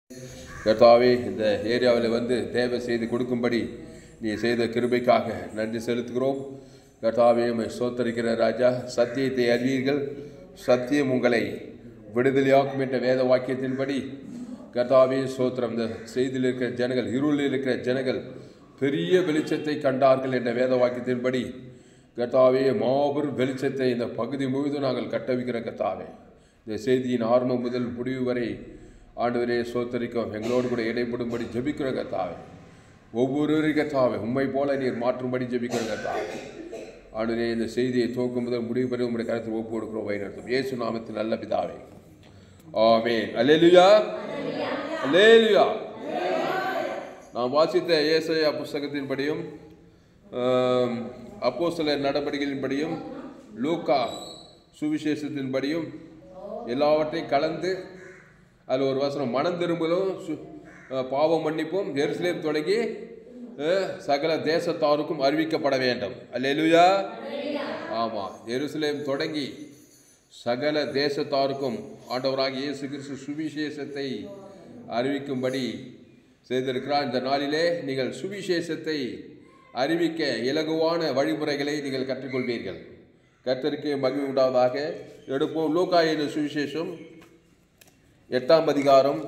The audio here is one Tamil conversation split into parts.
கர்த்தாவே இந்த ஏரியாவில் வந்து தேவை செய்து கொடுக்கும்படி நீ செய்த கிருபைக்காக நன்றி செலுத்துகிறோம் கர்த்தாவே உம்மை சோத்தரிக்கிற ராஜா சத்தியத்தை அறிவீர்கள் சத்தியம் உங்களை விடுதலையாக்கும் என்ற வேத வாக்கியத்தின்படி கர்த்தாவே சோத்திரம் இந்த செய்தியில் இருக்கிற ஜனங்கள் இருளில் இருக்கிற ஜனங்கள் பெரிய வெளிச்சத்தை கண்டார்கள் என்ற வேத வாக்கியத்தின்படி கர்த்தாவே மாபெரும் வெளிச்சத்தை இந்த பகுதி முழுவதும் நாங்கள் கட்டவிக்கிற கர்த்தாவே இந்த செய்தியின் ஆரம்பம் முதல் முடிவு வரை ஆண்டவரே சோத்தரிக்கும் எங்களோடு கூட இடைப்படும்படி ஜெபிக்கிற கர்த்தாவே ஒவ்வொரு கர்த்தாவே உண்மை போல நீர் மாற்றும்படி ஜெபிக்கிற கர்த்தாவே ஆண்டவரே இந்த செய்தியை துவக்கும் முதல் முடிவு வரை உங்களுடைய கருத்தில் ஒப்பு கொடுக்கிறோம் வழிநடத்தும் இயேசு நாமத்தில் நல்ல பிதாவே ஆமென் அல்லேலுயா அல்லேலுயா நாம் வாசித்த ஏசாயா புஸ்தகத்தின்படியும் அப்போ சில நடவடிக்கைகளின்படியும் லூக்கா சுவிசேஷத்தின்படியும் எல்லாவற்றையும் கலந்து அதில் ஒரு வசனம் மனம் திரும்பலும் சு- அஹ், பாவம் மன்னிப்பும் எருசலேம் தொடங்கி அஹ், சகல தேசத்தாருக்கும் அறிவிக்கப்பட வேண்டும் அல்லேலூயா ஆமாம் எருசலேம் தொடங்கி சகல தேசத்தாருக்கும் ஆண்டவராகிய இயேசு கிறிஸ்து சுவிசேஷத்தை அறிவிக்கும்படி செய்திருக்கிறார் இந்த நாளிலே நீங்கள் சுவிசேஷத்தை அறிவிக்க இலகுவான வழிமுறைகளை நீங்கள் கற்றுக்கொள்வீர்கள் கர்த்தருக்கு மகிழ்வு உண்டாவதாக எடுப்போம் லூக்காயின் சுவிசேஷம் எட்டாம் அதிகாரம்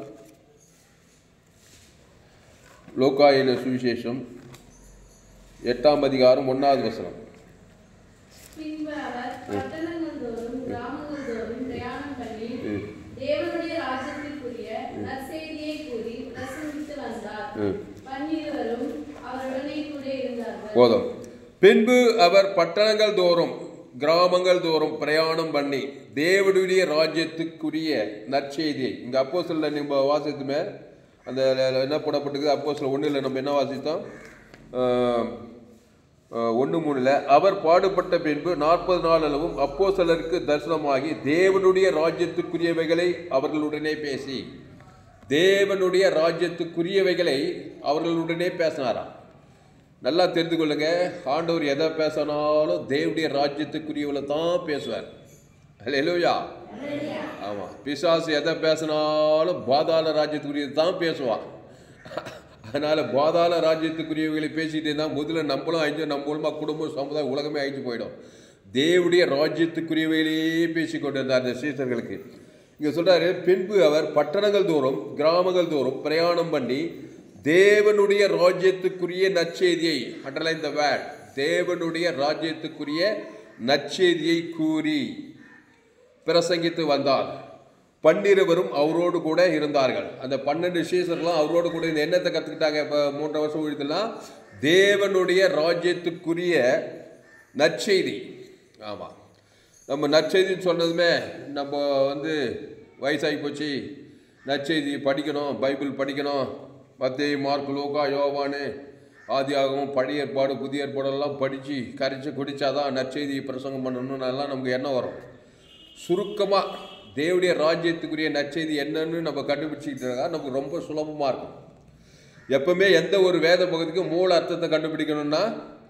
லோக்காயின சுவிசேஷம் எட்டாம் அதிகாரம் ஒன்றாவது வசனம் பின்பு அவர் பட்டணங்கள் தோறும் கிராமங்கள் தோறும் பிரயாணம் பண்ணி ம். தேவனுடைய ராஜ்யத்திற்குரிய நற்செய்தியை கூறி பிரசங்கித்து வந்தார் ம். பன்னிருவரும் அவருடனே கூட இருந்தார்கள் போதும் பின்பு அவர் பட்டணங்கள் தோறும் கிராமங்கள் தோறும் பிரயாணம் பண்ணி தேவனுடைய ராஜ்யத்துக்குரிய நற்செய்தியை இங்கே அப்போ சில நம்ம வாசித்துமே அந்த என்ன போடப்பட்டிருக்கு அப்போ சில ஒன்றில் நம்ம என்ன வாசித்தோம் ஒன்று மூணில் அவர் பாடுபட்ட பின்பு நாற்பது நாள் அளவும் அப்போ சிலருக்கு தரிசனமாகி தேவனுடைய ராஜ்யத்துக்குரியவைகளை அவர்களுடனே பேசி தேவனுடைய ராஜ்யத்துக்குரியவைகளை அவர்களுடனே பேசினாராம் நல்லா தெரிந்து கொள்ளுங்க ஆண்டவர் எதை பேசினாலும் தேவனுடைய ராஜ்யத்துக்குரியவளை தான் பேசுவார் அல்லேலூயா ஆமாம் பிசாசு எதை பேசினாலும் பாதாள ராஜ்யத்துக்குரியது தான் பேசுவான் அதனால் பாதாள ராஜ்யத்துக்குரியவர்களை பேசிகிட்டே இருந்தால் முதல்ல நம்மளும் அழிஞ்சு நம்ம மூலமாக குடும்பம் சமுதாயம் உலகமே அழிஞ்சு போயிடும் தேவனுடைய ராஜ்யத்துக்குரியவைகளையே பேசி கொண்டிருந்தார் அந்த சீசர்களுக்கு இங்கே சொல்றாரு பின்பு அவர் பட்டணங்கள் தோறும் கிராமங்கள் தோறும் பிரயாணம் பண்ணி தேவனுடைய ராஜ்யத்துக்குரிய நற்செய்தியை அண்டர்லைன் த வேர்ட் தேவனுடைய ராஜ்யத்துக்குரிய நற்செய்தியை கூறி பிரசங்கித்து வந்தார் பன்னிருவரும் அவரோடு கூட இருந்தார்கள் அந்த பன்னெண்டு சீசர்லாம் அவரோடு கூட இந்த எண்ணத்தை கற்றுக்கிட்டாங்க இப்போ மூன்றரை வருஷம் ஊழியத்துலாம் தேவனுடைய ராஜ்யத்துக்குரிய நற்செய்தி ஆமாம் நம்ம நற்செய்தின்னு சொன்னதுமே நம்ம வந்து வயசாகி போச்சு நற்செய்தி படிக்கணும் பைபிள் படிக்கணும் மத்திய மார்க் லோகா யோவானு ஆதியாகமும் பழைய ஏற்பாடு புதிய ஏற்பாடெல்லாம் படித்து கரைச்சி குடித்தாதான் நற்செய்தி பிரசங்கம் பண்ணணும்னு எல்லாம் நமக்கு எண்ணம் வரும் சுருக்கமாக தேவனுடைய ராஜ்யத்துக்குரிய நற்செய்தி என்னன்னு நம்ம கண்டுபிடிச்சிக்கிட்டு இருக்கா நமக்கு ரொம்ப சுலபமாக இருக்கும் எப்பவுமே எந்த ஒரு வேத பகுதிக்கும் மூல அர்த்தத்தை கண்டுபிடிக்கணும்னா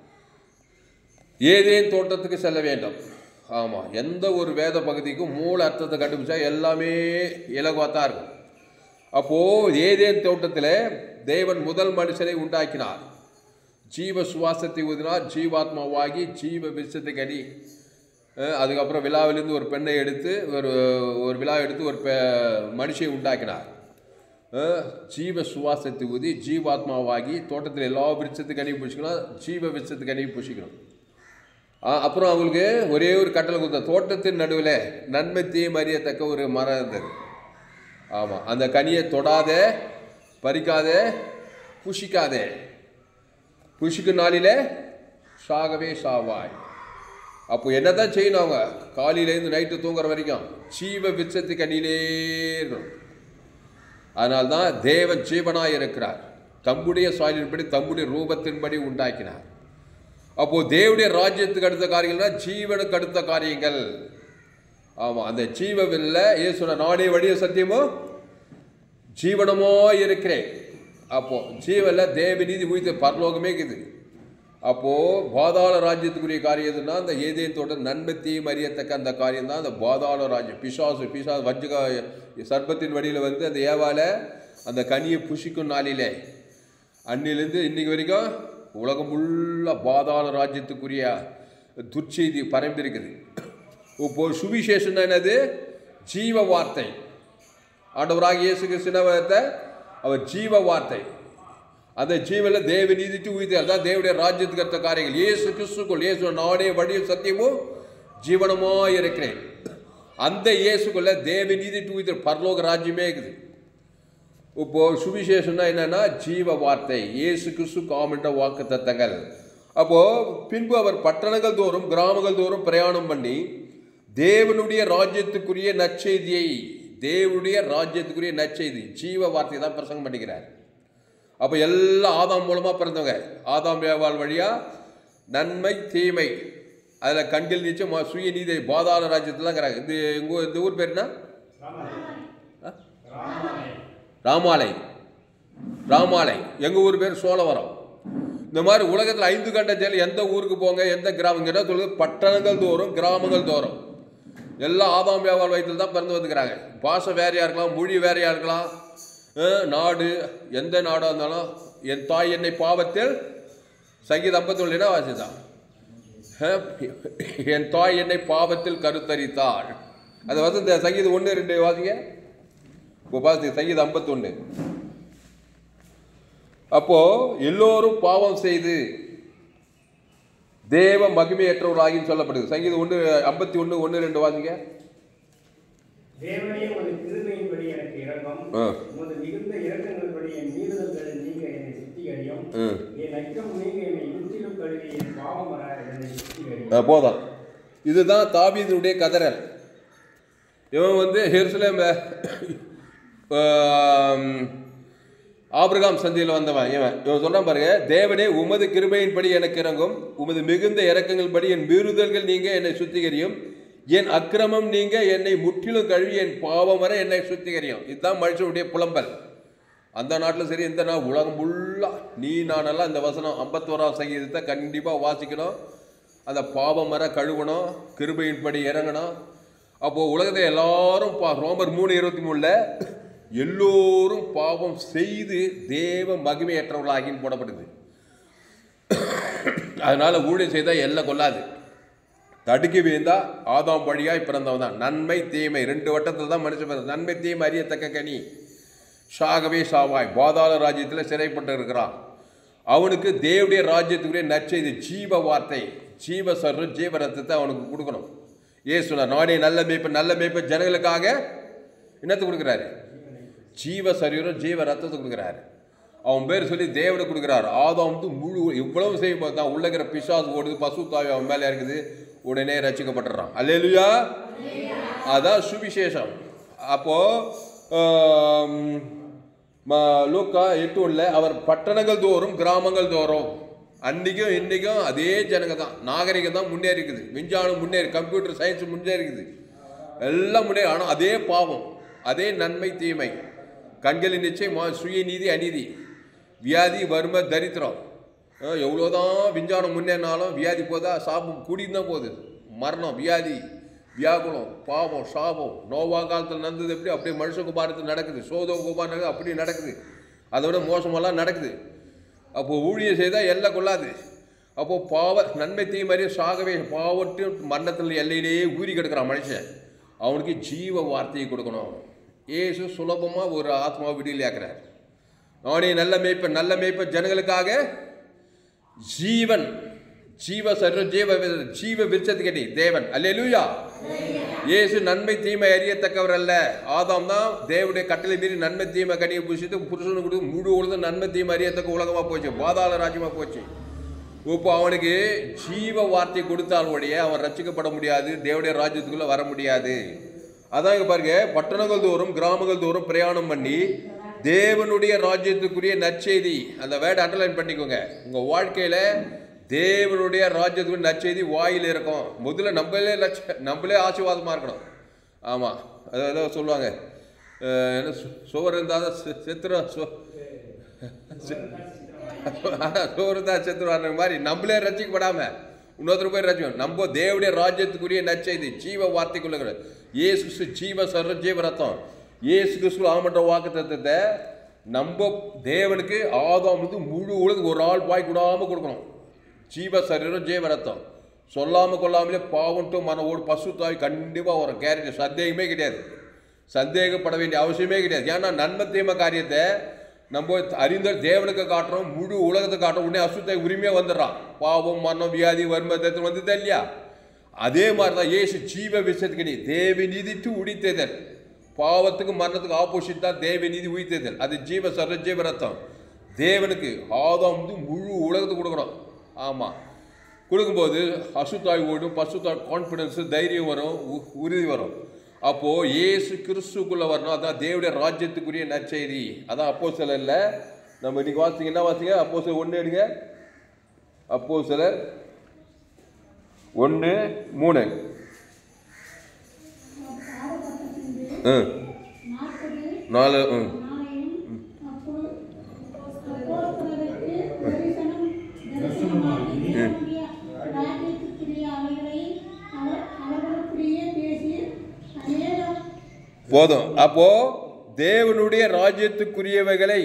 ஏதேன் தோட்டத்துக்கு செல்ல வேண்டும் ஆமாம் எந்த ஒரு வேத பகுதிக்கும் மூல அர்த்தத்தை கண்டுபிடிச்சா எல்லாமே இலகுவாக தான் இருக்கும் அப்போது ஏதேன் தோட்டத்தில் தேவன் முதல் மனுஷனை உண்டாக்கினார் ஜீவ சுவாசத்தை ஊதினார் ஜீவாத்மாவாகி ஜீவ விஷத்தை கடி அஹ் அதுக்கப்புறம் விழாவிலிருந்து ஒரு பெண்ணை எடுத்து ஒரு ஒரு விழா எடுத்து ஒரு பெ மனுஷியை உண்டாக்கினார் அஹ் ஜீவ சுவாசத்தை ஊதி ஜீவாத்மாவாகி தோட்டத்தில் எல்லா விருட்சத்துக்கு கனி பூசிக்கணும் ஜீவ விருட்சத்துக்கு கனி பூசிக்கணும் ஆ, அப்புறம் அவங்களுக்கு ஒரே ஒரு கட்டளை கொடுத்த தோட்டத்தின் நடுவில் நன்மை தீயம் அறியத்தக்க ஒரு மரம் இருந்தது ஆமாம் அந்த கனியை தொடாதே பறிக்காதே புஷிக்காதே புஷிக்கும் நாளிலே சாகவே சாவாய் அப்போ என்னதான் செய்யணும் அவங்க காலையிலேருந்து நைட்டு தூங்குற வரைக்கும் ஜீவ விச்சத்து கண்ணிலே இருக்கணும் அதனால்தான் தேவன் ஜீவனாய் இருக்கிறார் தம்முடைய சாயலின்படி தம்முடைய ரூபத்தின்படி உண்டாக்கினார் அப்போ தேவனுடைய ராஜ்யத்துக்கு அடுத்த காரியங்கள்னா ஜீவனுக்கு அடுத்த காரியங்கள் ஆமாம் அந்த ஜீவவில்ல இயேசுன நானே வழிய சத்தியமோ ஜீவனமோ இருக்கிறேன் அப்போ ஜீவன்ல தேவ நீதி உயிர்த்த பரலோகமே இருக்குது அப்போ பாதாள ராஜ்யத்துக்குரிய காரியம் எதுன்னா அந்த ஏதேன் தோட்டம் நன்மை தீம் அறியத்தக்க அந்த காரியம் தான் அந்த பாதாள ராஜ்யம் பிசாசு பிசாசு வஞ்சுக சர்ப்பத்தின் வழியில் வந்து அந்த ஏவால அந்த கனியை புசிக்கும் நாளிலே அன்னிலேருந்து இன்னைக்கு வரைக்கும் உலகம் ஃபுல்லாக பாதாள ராஜ்யத்துக்குரிய துர்ச்செய்தி பரம்பிருக்குது இப்போ சுவிசேஷம் என்னது ஜீவ வார்த்தை ஆண்டவராக இயேசு கிறிஸ்துவத்தை அவர் ஜீவ வார்த்தை அந்த ஜீவனில் தேவ நீதிக்கு உயிர்த்து அதான் தேவனுடைய ராஜ்யத்துக்கு அடுத்த காரியங்கள் இயேசு கிறிஸ்துக்குள் இயேசு நாடே வழியும் சத்தியமும் ஜீவனமா இருக்கிறேன் அந்த இயேசுக்குள்ள தேவ நீதிக்கு உயிர்த்து பரலோக ராஜ்யமே இருக்குது இப்போ சுவிசேஷம்னா என்னன்னா ஜீவ வார்த்தை இயேசு கிறிஸ்து காமெண்ட வாக்கு தத்தங்கள் அப்போ பின்பு அவர் பட்டணங்கள் தோறும் கிராமங்கள் தோறும் பிரயாணம் பண்ணி தேவனுடைய ராஜ்யத்துக்குரிய நற்செய்தியை தேவனுடைய ராஜ்யத்துக்குரிய நற்செய்தி ஜீவ வார்த்தையை தான் பிரசங்கம் பண்ணிக்கிறார் அப்போ எல்லாம் ஆதாம் மூலமாக பிறந்தவங்க ஆதாம் வேவாள் வழியா நன்மை தீமை அதில் கண்கள் நீச்சம் சுய நீதி பாதாள ராஜ்யத்துலாங்கிறாங்க இந்த எங்கள் இந்த ஊர் பேர் என்ன ஆ? ராமாலை ராமாலை எங்கள் ஊர் பேர் சோழவரம் இந்த மாதிரி உலகத்தில் ஐந்து கண்ட ஜெயில் எந்த ஊருக்கு போங்க எந்த கிராமம் கேட்டால் சொல்லுது பட்டணங்கள் தோறும் கிராமங்கள் தோறும் எல்லாம் ஆதாம் வியாபார வயத்தில் தான் பிறந்து வந்துக்கிறாங்க பாஷை வேறையாக இருக்கலாம் மொழி வேறையாக இருக்கலாம் அஹ், நாடு எந்த நாடாக இருந்தாலும் என் தாய் என்னை பாவத்தில் சங்கீத ஐம்பத்தொன்னுனா வாசிதான் அஹ், என் தாய் என்னை பாவத்தில் கருத்தரித்தாள் அது வந்து இந்த சங்கீதம் ஒன்று ரெண்டு வாசிங்க இப்போ பாசி சங்கீதம் ஐம்பத்தொன்று அப்போ எல்லோரும் பாவம் செய்து தேவ மகிமையற்றவர்களாகின்னு சொல்லப்படுது சங்கீதம் ஒன்று ஐம்பத்தி ஒன்று ஒன்று ரெண்டு வாசிங்க தேவனே உமது கிருபையின்படி எனக்கு இரக்கம் ஆ. உமது மிகுந்த இரக்கங்களின்படி என் மீறுதல்களை நீங்க என்னை சுத்திகரியும் ம். என் அச்சம் நீங்க என்னை முற்றிலும் கழுவி என் பாவம் வர என்னை சுத்திகரியும் ஆ, போதும் இதுதான் தாவீதுடைய கதறல் இவன் வந்து ஹெருசலேம் ஆபிரகாம் சந்தியில் வந்தவன் இவன் இவன் சொல்றான் பாருங்க தேவனே உமது கிருபையின்படி எனக்கு இறங்கும் உமது மிகுந்த இரக்கங்கள் படி என் மீறுதல்கள் நீங்க என்னை சுத்திகரியும் என் அக்கிரமம் நீங்க என்னை முற்றிலும் கழுவி என் பாவம் வர என்னை சுத்திகரியும் இதுதான் மனுஷனுடைய புலம்பல் அந்த நாட்டில் சரி இந்த நாள் உலகம் ஃபுல்லாக நீ நானெல்லாம் இந்த வசனம் ஐம்பத்தோராம் சங்கீதத்தை கண்டிப்பாக வாசிக்கணும் அந்த பாவம் வர கழுவணும் கிருபையின்படி இறங்கணும் அப்போது உலகத்தை எல்லாரும் பா ரோமர் மூணு இருபத்தி மூணில் எல்லோரும் பாவம் செய்து தேவ மகிமையற்றவர்களாகின்னு போடப்படுது அதனால ஊழியம் செய்தால் எல்லாம் கொள்ளாது தடுக்கி வீழ்ந்தா ஆதாம் வழியாய் பிறந்தவன் தான் நன்மை தீமை ரெண்டு வட்டத்தில் தான் மனுஷன் பிறந்தான். நன்மை தீமை அறியத்தக்க கனி சாகவே சாவாய் பாதாள ராஜ்யத்தில் சிறைப்பட்டு இருக்கிறான் அவனுக்கு தேவடைய ராஜ்யத்துக்குரிய நற்செய்தி ஜீவ வார்த்தை ஜீவ சர்வ ஜீவ ரத்தத்தை அவனுக்கு கொடுக்கணும் ஏசுனா நானே நல்ல மேய்ப்பு நல்ல மேய்ப்பு ஜனங்களுக்காக என்னத்தை கொடுக்குறாரு ஜீவ சரீரம் ஜீவ ரத்தத்தை கொடுக்குறாரு அவன் பேர் சொல்லி தேவனை கொடுக்குறாரு ஆதாம் வந்து முழு இவ்வளவு செய்யும் போது தான் உள்ளகிற பிசாசு ஓடுது பசு தாவி அவன் மேலே இருக்குது உடனே ரசிக்கப்பட்டுறான் அல்லேலுயா அதான் சுவிசேஷம் அப்போ ஆம், ம- லூக்கா எட்டு ஒண்ணுல அவர் பட்டணங்கள் தோறும் கிராமங்கள் தோறும் அன்னைக்கும் இன்னைக்கும் அதே ஜனங்க தான் நாகரிகம் தான் முன்னேறி இருக்குது விஞ்ஞானம் முன்னேறி கம்ப்யூட்டர் சயின்ஸ் முன்னேறி இருக்குது எல்லாம் முன்னேறி ஆனால் அதே பாவம் அதே நன்மை தீமை கண்களின் நிச்சயம் மா- சுயநீதி அநீதி வியாதி வறுமை தரித்திரம் அஹ் எவ்வளோதான் விஞ்ஞானம் முன்னேறினாலும் வியாதி போதா சாபம் கூடின்னு தான் போகுது மரணம் வியாதி வியாகுலம் பாவம் சாபம் நோவா காலத்தில் நடந்தது எப்படி அப்படியே மனுஷ குமாரத்தில் நடக்குது சோதோ குமார் நடக்குது அப்படி நடக்குது அதை விட மோசமெல்லாம் நடக்குது அப்போ ஊழியம் செய்தால் எல்லாம் கொள்ளாது அப்போ பாவ நன்மை தீமறி சாகவே பாவட்டு மரணத்தில் எல்லையிலேயே ஊறி கிடக்கிறான் மனுஷன் அவனுக்கு ஜீவ வார்த்தையை கொடுக்கணும் ஏசு சுலபமாக ஒரு ஆத்மா விடுதலையாக்குறார் நானே நல்ல மேய்ப்பன் நல்ல மேய்ப்பன் ஜனங்களுக்காக ஜீவன் ஜீவ சர்வ ஜீவ வி- ஜீவ விருச்சத்து கேட்டி தேவன் அல்லேலூயா இயேசு நன்மை தீமை அறியத்தக்கவர் அல்ல ஆதாம் தான் தேவனுடைய கட்டளை மீறி நன்மை தீமை கனியை புசித்து புருஷனுக்கு கொடுத்து முழு உலகம் நன்மை தீமை அறியத்தக்க உலகமாக போச்சு பாதாள ராஜ்யமாக போச்சு இப்போ அவனுக்கு ஜீவ வார்த்தை கொடுத்தால் ஒழிய அவன் ரட்சிக்கப்பட முடியாது தேவனுடைய ராஜ்யத்துக்குள்ள வர முடியாது அதான் இங்க பாருங்க பட்டணங்கள் தோறும் கிராமங்கள் தோறும் பிரயாணம் பண்ணி தேவனுடைய ராஜ்யத்துக்குரிய நற்செய்தி அந்த வேர்டு அண்டர்லைன் பண்ணிக்கோங்க உங்க வாழ்க்கையில தேவனுடைய ராஜ்யத்துக்குரிய நற்செய்தி வாயில் இருக்கும் முதல்ல நம்மளே லட்ச நம்மளே ஆசீர்வாதமா இருக்கணும் ஆமா அதெல்லாம் சொல்லுவாங்க அஹ் என்ன சு- சுவர் இருந்தால் தான் செ- செத்துரும் சு- சோறுதா செத்துருவாங்க மாதிரி நம்மளே ரசிக்கப்படாம இன்னொருத்தர் போய் ரசிக்கணும் நம்ம தேவடைய ராஜ்யத்துக்குரிய நற்செய்தி ஜீவ வார்த்தைக்குள்ள இயேசு கிறிஸ்து ஜீவ சர்வ ஜீவ ரத்தம் இயேசு கிறிஸ்து ஆமன்ற வாக்கு தத்துவத்தை நம்ம தேவனுக்கு ஆதாம் வந்து முழு உலகம் ஒரு ஆள் பாய் கூடாம கொடுக்கணும் ஜீவ சரீரம் ஜீவ ரத்தம் சொல்லாம கொள்ளாமலே பாவன்ட்டு மனவோடு பசு தாய் கண்டிப்பாக வரும் கேரக்டர் சந்தேகமே கிடையாது சந்தேகப்பட வேண்டிய அவசியமே கிடையாது ஏன்னா நன்மை தீமை காரியத்தை நம்ம அறிந்த தேவனுக்கு காட்டுறோம் முழு உலகத்தை காட்டுறோம் உடனே அசுத்தை உரிமையாக வந்துடுறான் பாவம் மரணம் வியாதி வறுமை தத்து வந்துதா இல்லையா அதே மாதிரி தான் இயேசு ஜீவ விஷயத்துக்கு நீ தேவி நீதிட்டு உடித்தேதல் பாவத்துக்கு மரணத்துக்கு ஆப்போசிட் தான் தேவ நீதி உயிர்த்தேதல் அது ஜீவ சர்வ ஜீவ ரத்தம் தேவனுக்கு ஆதாம் வந்து முழு உலகத்துக்கு கொடுக்கணும் ஆமாம் கொடுக்கும்போது அசுத்தாய் ஓடும் பசுத்தாய் கான்ஃபிடன்ஸு தைரியம் வரும் உ- உறுதி வரும் அப்போது இயேசு கிறிஸ்துக்குள்ளே வரணும் அதான் தேவடைய ராஜ்யத்துக்குரிய நற்செய்தி அதான் அப்போ சிலரில் நம்ம இன்னைக்கு வாசிங்க என்ன வாசிங்க அப்போ சிலர் ஒன்று எடுங்க அப்போ சிலர் ஒன்று மூணு ம் நாலு ம் போதும் அப்போ தேவனுடைய ராஜ்யத்துக்குரியவைகளை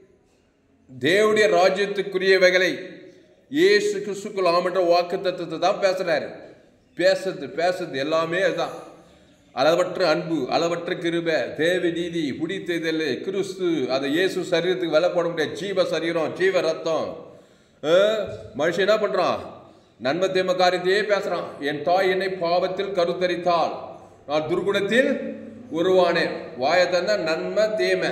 தேவனுடைய ராஜ்யத்துக்குரியவைகளை இயேசு கிறிஸ்துக்குள் ஆமன்ற வாக்கு தத்துவத்தை தான் பேசுறாரு பேசுறது பேசுறது எல்லாமே அதுதான் அளவற்ற அன்பு அளவற்ற கிருபை தேவ நீதி பிடித்ததில் கிறிஸ்து அதை இயேசு சரீரத்துக்கு விலை போட முடியாது ஜீவ சரீரம் ஜீவ ரத்தம் அஹ், மனுஷன் என்ன பண்றான் நன்மை தீமை காரியத்தையே பேசுறான் என் தாய் என்னை பாவத்தில் கருத்தரித்தாள் நான் துர்குணத்தில் உருவானேன் வாயை தந்த நன்மை தீமை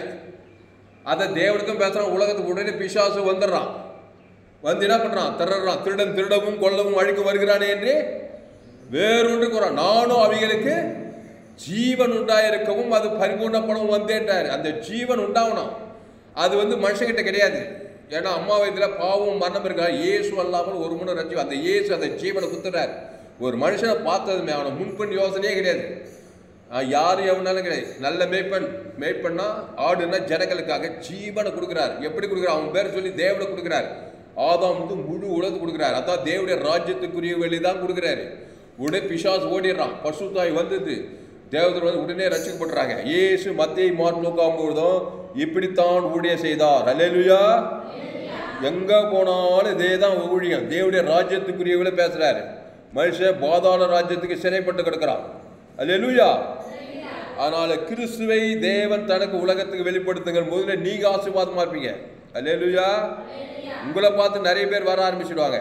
அதை தேவனுக்கும் பேசுறான் உலகத்துக்கு உடனே பிசாசு வந்துடுறான் வந்து என்ன பண்றான் திரறான் திருடன் திருடவும் கொல்லவும் அழிக்க வருகிறானே என்று வேறொன்று கூறான் நானும் அவைகளுக்கு ஜீவன் உண்டாயிருக்கவும் அது பரிபூர்ணப்படவும் வந்தேன்றார் அந்த ஜீவன் உண்டாகணும் அது வந்து மனுஷங்கிட்ட கிடையாது ஏன்னா அம்மா வயதில் பாவம் மரணம் இருக்கா இயேசு அல்லாமல் ஒரு முறை ரஞ்சி அந்த இயேசு அந்த ஜீவனை குத்துறார் ஒரு மனுஷனை பார்த்ததுமே அவனை முன்பின் யோசனையே கிடையாது ஆஹ் யாரு எவனாலும் கிடையாது நல்ல மேய்ப்பன் மேய்ப்பன்னா ஆடுன்னா ஜனங்களுக்காக ஜீவனை கொடுக்குறார் எப்படி கொடுக்குறார் அவன் பேர் சொல்லி தேவனை கொடுக்குறார் ஆதாம் வந்து முழு உலகத்து கொடுக்குறார் அதான் தேவனுடைய ராஜ்யத்துக்குரிய வழி தான் கொடுக்குறாரு உடனே பிசாஸ் ஓடிடுறான் பசுத்தாய் வந்தது தேவதர் வந்து உடனே ரசிக்கப்படுறாங்க இயேசு மத்தியை மார்லோக்காம் பொழுதும் இப்படித்தான் ஊழிய செய்தார் அல்லேலூயா எங்க போனாலும் இதே தான் ஊழியம் தேவனுடைய ராஜ்யத்துக்குரியவங்கள பேசுறாரு மனுஷன் பாதாள ராஜ்யத்துக்கு சிறைப்பட்டு கிடக்கிறான் அல்லேலூயா அதனால கிறிஸ்துவை தேவன் தனக்கு உலகத்துக்கு வெளிப்படுத்துங்கள் முதல்ல நீங்க ஆசீர்வாதமா இருப்பீங்க அல்லேலூயா உங்களை பார்த்து நிறைய பேர் வர ஆரம்பிச்சிடுவாங்க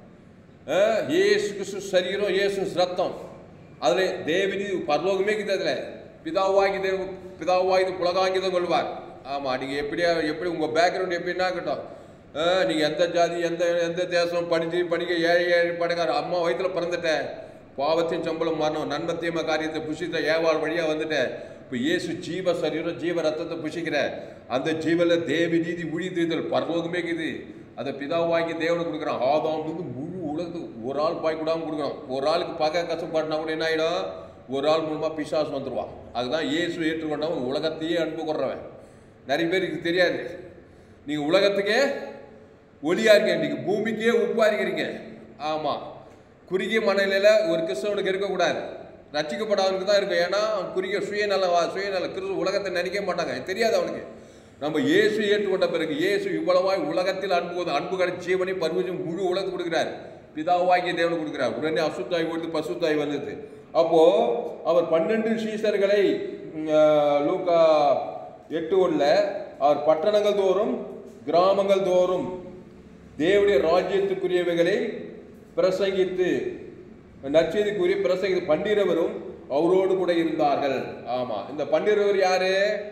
அஹ், இயேசு கிறிஸ்து சரீரம் இயேசு ரத்தம் அதில் தேவனி பரலோகமே இருக்குது அதில் பிதாவாகி தேவ பிதாவாகி புலகாங்கிதம் கொள்வார் ஆமாம் நீங்கள் எப்படியா எப்படி உங்கள் பேக்ரவுண்ட் எப்படின்னா இருக்கட்டும் நீங்கள் எந்த ஜாதி எந்த எந்த தேசம் படிச்சு படிக்க ஏழை ஏழை படக்கார அம்மா வயித்துல பிறந்துட்டேன் பாவத்தின் சம்பளம் மரணம் நன்மை தீமை காரியத்தை புஷித்த ஏவாள் வழியாக வந்துட்டேன் இப்போ இயேசு ஜீவ சரீரம் ஜீவ ரத்தத்தை புஷிக்கிற அந்த ஜீவல தேவி நீதி உழித்தல் பரலோகமே இருக்குது அதை பிதாவாக்கி தேவனுக்கு கொடுக்குறான் ஆதாம் வந்து முழு உலகத்துக்கு ஒரு ஆள் பாய் கூடாம கொடுக்குறான் ஒரு ஆளுக்கு பகை கஷ்டப்பட்டனா கூட என்ன ஆகிடும் ஒரு ஆள் மூலமாக பிசாசு வந்துடுவான் அதுதான் இயேசு ஏற்றுக்கொண்டவன் உலகத்தையே அன்பு கொள்றவன் நிறைய பேருக்கு தெரியாது நீங்கள் உலகத்துக்கே ஒளியா இருக்கீங்க நீங்கள் பூமிக்கே உப்பா இருக்கிறீங்க ஆமாம் குறுகிய மனநிலையில் ஒரு கிறிஸ்தவனுக்கு இருக்கக்கூடாது ரட்சிக்கப்படாதவனுக்கு தான் இருக்கும் ஏன்னா அவன் குறுகிய சுயநல சுயநல கிறிஸ்து உலகத்தை நினைக்க மாட்டாங்க தெரியாது அவனுக்கு நம்ம இயேசு ஏற்றுக்கொண்ட பிறகு இயேசு இவ்வளவாய் உலகத்தில் அன்பு கொண்டு- அன்பு கடை ஜீவனை பரிவச்சம் முழு உலகத்துக்கு கொடுக்குறார் பிதாவாகிய தேவனுக்கு கொடுக்குறார் உடனே அசுத்தாய் கொடுத்து பசுத்தாய் வந்தது அப்போ அவர் பன்னெண்டு சீசர்களை ம், ஆஹ், லூக்கா எட்டு ஒன்றில் அவர் பட்டணங்கள் தோறும் கிராமங்கள் தோறும் தேவனுடைய ராஜ்யத்துக்குரியவைகளை பிரசங்கித்து நற்செய்திக்குரிய பிரசங்கித்து பண்டிரவரும் அவரோடு கூட இருந்தார்கள் ஆமா இந்த பண்டிரவர் யாரு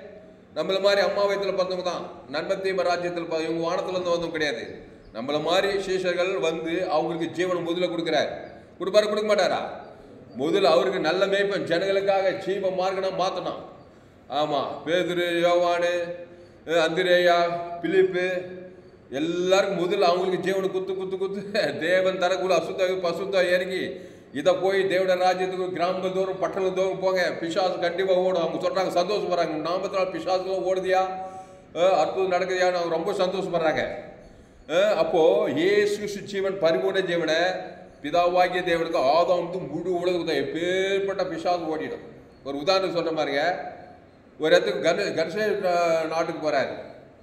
நம்மள மாதிரி அம்மா வயத்துல பார்த்தவங்க தான் நன்மத்தீம ராஜ்யத்தில் பா- இவங்க வானத்துல இருந்து வந்தவங்க கிடையாது நம்மள மாதிரி சீஷர்கள் வந்து அவங்களுக்கு ஜீவனம் முதல்ல கொடுக்குறாரு கொடுப்பாரு கொடுக்க மாட்டாரா முதல்ல அவருக்கு நல்ல மேய்ப்பன் ஜனங்களுக்காக ஜீவ மார்க்கனா மாத்தணும் ஆமா பேதுரு யோவானு அஹ் அந்திரேயா பிலிப்பு எல்லாருக்கும் முதல்ல அவங்களுக்கு ஜீவனை குத்து குத்து குத்து தேவன் தனக்குள்ள அசுத்த பசுத்த இறங்கி இதை போய் தேவட ராஜ்யத்துக்கு கிராமங்கள் தோறும் பட்டணங்கள் தோறும் போங்க பிசாசு கண்டிப்பாக ஓடும் அவங்க சொல்றாங்க சந்தோஷப்படுறாங்க நாமத்தினால் பிசாசுலாம் ஓடுதியா அஹ் அற்புதம் நடக்குதியான்னு அவங்க ரொம்ப சந்தோஷப்படுறாங்க அஹ் அப்போ இயேசு கிறிஸ்து ஜீவன் பரிபூர்ண ஜீவனை பிதாவாகிய தேவனுக்கு ஆதாம் வந்து முழு உலகத்தை எப்பேற்பட்ட பிசாசு ஓடிடும் ஒரு உதாரணம் சொன்ன பாருங்க ஒரு இடத்துக்கு கன கர்ஷ நாட்டுக்கு போறாரு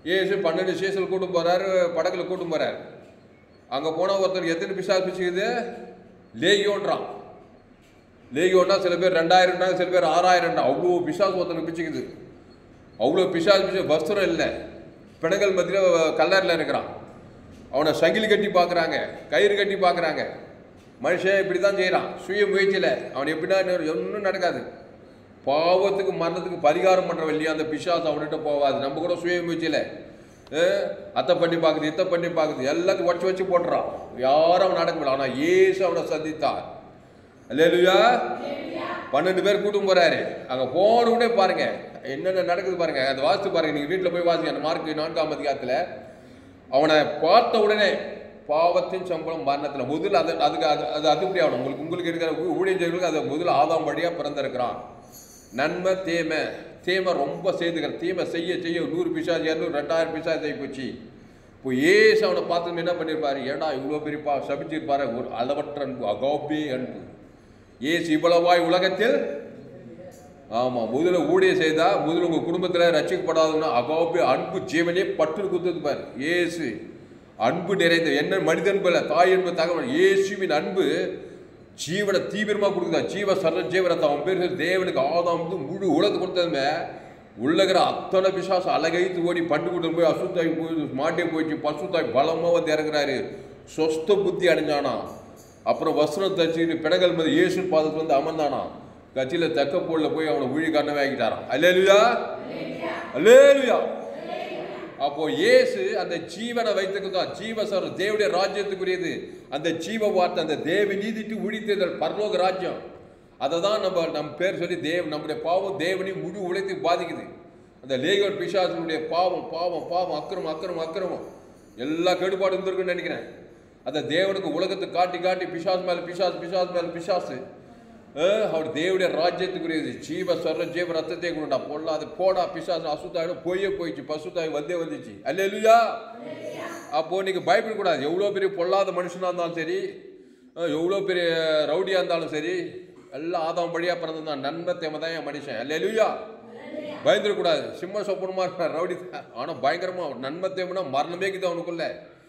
ஏசு பன்னெண்டு ஸ்டேஷன் கூட்டும் போறாரு படகுல கூட்டும் போறாரு அங்க போனா ஒருத்தர் எத்தனை பிசாசு பிச்சுக்குது லேகியோன்றான் லேகியோன்னா சில பேர் ரெண்டாயிரம்னா சில பேர் ஆறாயிரம்னா அவ்வளோ பிசாசு ஒருத்தனுக்கு பிச்சுக்குது அவ்வளோ பிசாசு பிச்சு வஸ்திரம் இல்லை பிணங்கள் மத்தியில் கல்லறில் இருக்கிறான் அவனை சங்கிலி கட்டி பார்க்குறாங்க கயிறு கட்டி பார்க்குறாங்க மனுஷன் இப்படி தான் செய்கிறான் சுய முயற்சியில் அவன் எப்படின்னா ஒன்றும் நடக்காது பாவத்துக்கு மரணத்துக்கு பரிகாரம் பண்ணுற இல்லையா அந்த பிசாசு அவன்கிட்ட போகாது நம்ம கூட சுய முயற்சியில் அத்தை பண்ணி பார்க்குது இத்தை பண்ணி பார்க்குது எல்லாத்தையும் உடச்சி வச்சு போட்டுறான் யாரும் அவன் நடக்க முடியல ஆனால் ஏசு அவனை சந்தித்தான் அல்லேலுயா பன்னெண்டு பேர் கூட்டும் போறாரு அங்க போன உடனே பாருங்க என்னென்ன நடக்குது பாருங்க அதை வாசித்து பாருங்க நீங்க வீட்டில் போய் வாசிங்க அந்த மார்க் நான்காம் அதிகாரத்துல அவனை பார்த்த உடனே பாவத்தின் சம்பளம் மரணத்துல முதல்ல அது அதுக்கு அது அது அதுபடி ஆகணும் உங்களுக்கு உங்களுக்கு இருக்கிற ஊ- ஊழியர்களுக்கு அது முதல்ல ஆதாம் வழியா பிறந்திருக்கிறான் நன்மை தேமை தேமை ரொம்ப செய்துக்கிற தீமை செய்ய செய்ய நூறு பிசாசு இரநூறு ரெண்டாயிரம் பிசாசு ஆகி போச்சு இப்போ ஏசு அவனை பார்த்து என்ன பண்ணியிருப்பாரு ஏடா இவ்வளோ பெரியப்பா சபிச்சிருப்பாரு ஒரு அளவற்ற அன்பு அகோபி அன்பு ஏசு இவ்வளவாய் உலகத்தில் ஆமா முதல்ல ஊழிய செய்தா முதல்ல உங்க குடும்பத்துல ரட்சிக்கப்படாதுன்னா அகோபி அன்பு ஜீவனே பட்டு குத்துது பாரு ஏசு அன்பு நிறைந்த என்ன மனிதன் போல தாய் என்பது தகவல் இயேசுவின் அன்பு ஜீவனை தீவிரமா கொடுக்குதா ஜீவ சர்வ ஜீவனத்தை அவன் பேர் சொல்லி தேவனுக்கு ஆதாம் வந்து முழு உலகத்தை கொடுத்ததுமே உள்ளகிற அத்தனை பிசாசு அழகைத்து ஓடி பண்டு கூட்டம் போய் அசுத்தாய் போய் மாட்டே போயிடுச்சு பசுத்தாய் பலமா வந்து இறங்குறாரு சொஸ்த புத்தி அடைஞ்சானா அப்புறம் வஸ்திரம் தச்சுக்கிட்டு பிணங்கள் மீது இயேசு பாதத்து வந்து அமர்ந்தானா கட்சியில தக்க போல போய் அவனை ஊழி கண்ணவே ஆகிட்டாரான் அல்லேலுயா அல்லேலுயா அப்போ இயேசு அந்த ஜீவனை வைத்துக்குதான் ஜீவசர் தேவனுடைய ராஜ்யத்துக்குரியது அந்த ஜீவ வார்த்தை அந்த தேவ நீதிட்டு உழித்ததல் பரலோக ராஜ்யம் அதை தான் நம்ம நம்ம பேர் சொல்லி தேவ் நம்முடைய பாவம் தேவனை முழு உழைத்து பாதிக்குது அந்த லேகோன் பிசாசனுடைய பாவம் பாவம் பாவம் அக்கிரமம் அக்கிரமம் அக்கிரமம் எல்லா கெடுபாடு இருந்திருக்குன்னு நினைக்கிறேன் அந்த தேவனுக்கு உலகத்தை காட்டி காட்டி பிசாசு மேல பிசாசு பிசாசு மேல பிசாசு அஹ், அவர் தேவனுடைய ராஜ்யத்துக்குரியது ஜீவ சொல்ற ஜீவ ரத்தத்தை கொண்டா பொல்லாது போடா பிசாசு அசுத்தாயிடும் போயே போயிடுச்சு பசுத்தாய் வந்தே வந்துச்சு அல்லேலுயா அப்போ நீங்க பயப்படக்கூடாது எவ்வளோ பெரிய பொல்லாத மனுஷனா இருந்தாலும் சரி அஹ், எவ்வளோ பெரிய ரவுடியா இருந்தாலும் சரி எல்லாம் ஆதாம் வழியா பிறந்தான் நன்மை தேமை தான் என் மனுஷன் அல்லேலுயா பயந்துடக்கூடாது சிம்ம சொப்பனமா இருப்பார் ரவுடி தான். ஆனா பயங்கரமா நன்மை தேவைன்னா மரணமே இருக்குது அவனுக்குள்ள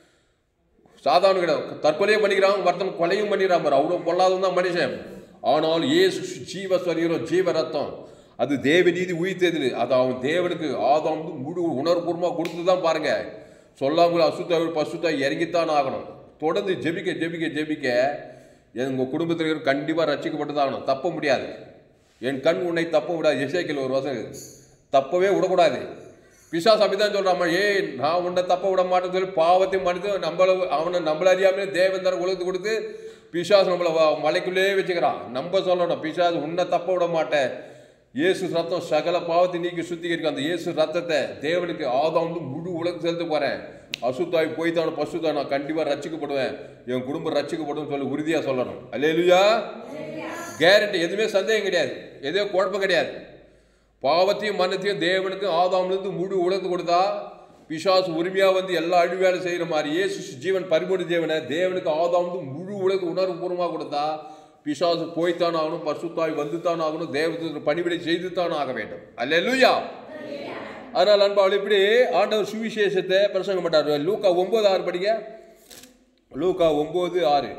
சாதாரண கிடையாது தற்கொலையும் பண்ணிக்கிறான் ஒருத்தன் கொலையும் பண்ணிக்கிறான் பாரு அவ்வளோ பொல்லாதவன் தான் மனுஷன் ஆனால் இயேசு ஜீவ சரீரம் ஜீவ ரத்தம் அது தேவ நீதி உயிர்த்தது அது அவன் தேவனுக்கு ஆதாம் வந்து முழு உணர்வுபூர்வமாக கொடுத்து தான் பாருங்க சொல்லாமல் அசுத்த பசுத்தா இறங்கித்தான் ஆகணும் தொடர்ந்து ஜெபிக்க ஜெபிக்க ஜெபிக்க உங்கள் குடும்பத்தில் இருக்கிற கண்டிப்பாக ரட்சிக்கப்பட்டு தான் ஆகணும் தப்ப முடியாது என் கண் உன்னை தப்ப விடாது எசேக்கில் ஒரு வசனம் இருக்கு. தப்பவே விடக்கூடாது பிசாஸ் அப்படிதான் சொல்றான் ஏய் நான் உன்னை தப்ப விட மாட்டேன்னு சொல்லி பாவத்தை மனித நம்மள அவனை நம்மள அறியாமலே தேவந்தர உலகத்து கொடுத்து பிசாஸ் நம்மளை வ- மலைக்குள்ளேயே வச்சுக்கிறான் நம்ம சொல்லணும் பிசாஸ் உன்னை தப்ப விட மாட்டேன் இயேசு ரத்தம் சகல பாவத்தை நீக்கி சுத்திகரிக்கும் அந்த இயேசு ரத்தத்தை தேவனுக்கு ஆதாம் வந்து முழு உலகம் செலுத்த போறேன் அசுத்தாய் போய்த்தான பசுத்தா நான் கண்டிப்பா ரட்சிக்கப்படுவேன் என் குடும்பம் ரட்சிக்கப்படும் சொல்லி உறுதியா சொல்லணும் அல்லேலுயா கேரண்டி எதுவுமே சந்தேகம் கிடையாது எதுவும் குழப்பம் கிடையாது பாவத்தையும் மரணத்தையும் தேவனுக்கு ஆதாம்லேருந்து முழு உலகத்து கொடுத்தா பிசாசு உரிமையாக வந்து எல்லா அழிவேலை செய்கிற மாதிரி இயேசு ஜீவன் பரிபூர்ண தேவனை தேவனுக்கு ஆதாம் வந்து முழு உலக உணர்வு பூர்வமாக கொடுத்தா பிசாசு போய்த்தான் ஆகணும் பசுத்தாய் வந்துத்தான் ஆகணும் தேவதூதர் பணிவிடை செய்துத்தான் ஆக வேண்டும் அல்லேலூயா அதனால் அன்பாள் இப்படி ஆண்டவர் சுவிசேஷத்தை பிரசங்கம் பண்ணார் லூக்கா ஒன்பது ஆறு படிங்க லூக்கா ஒன்பது ஆறு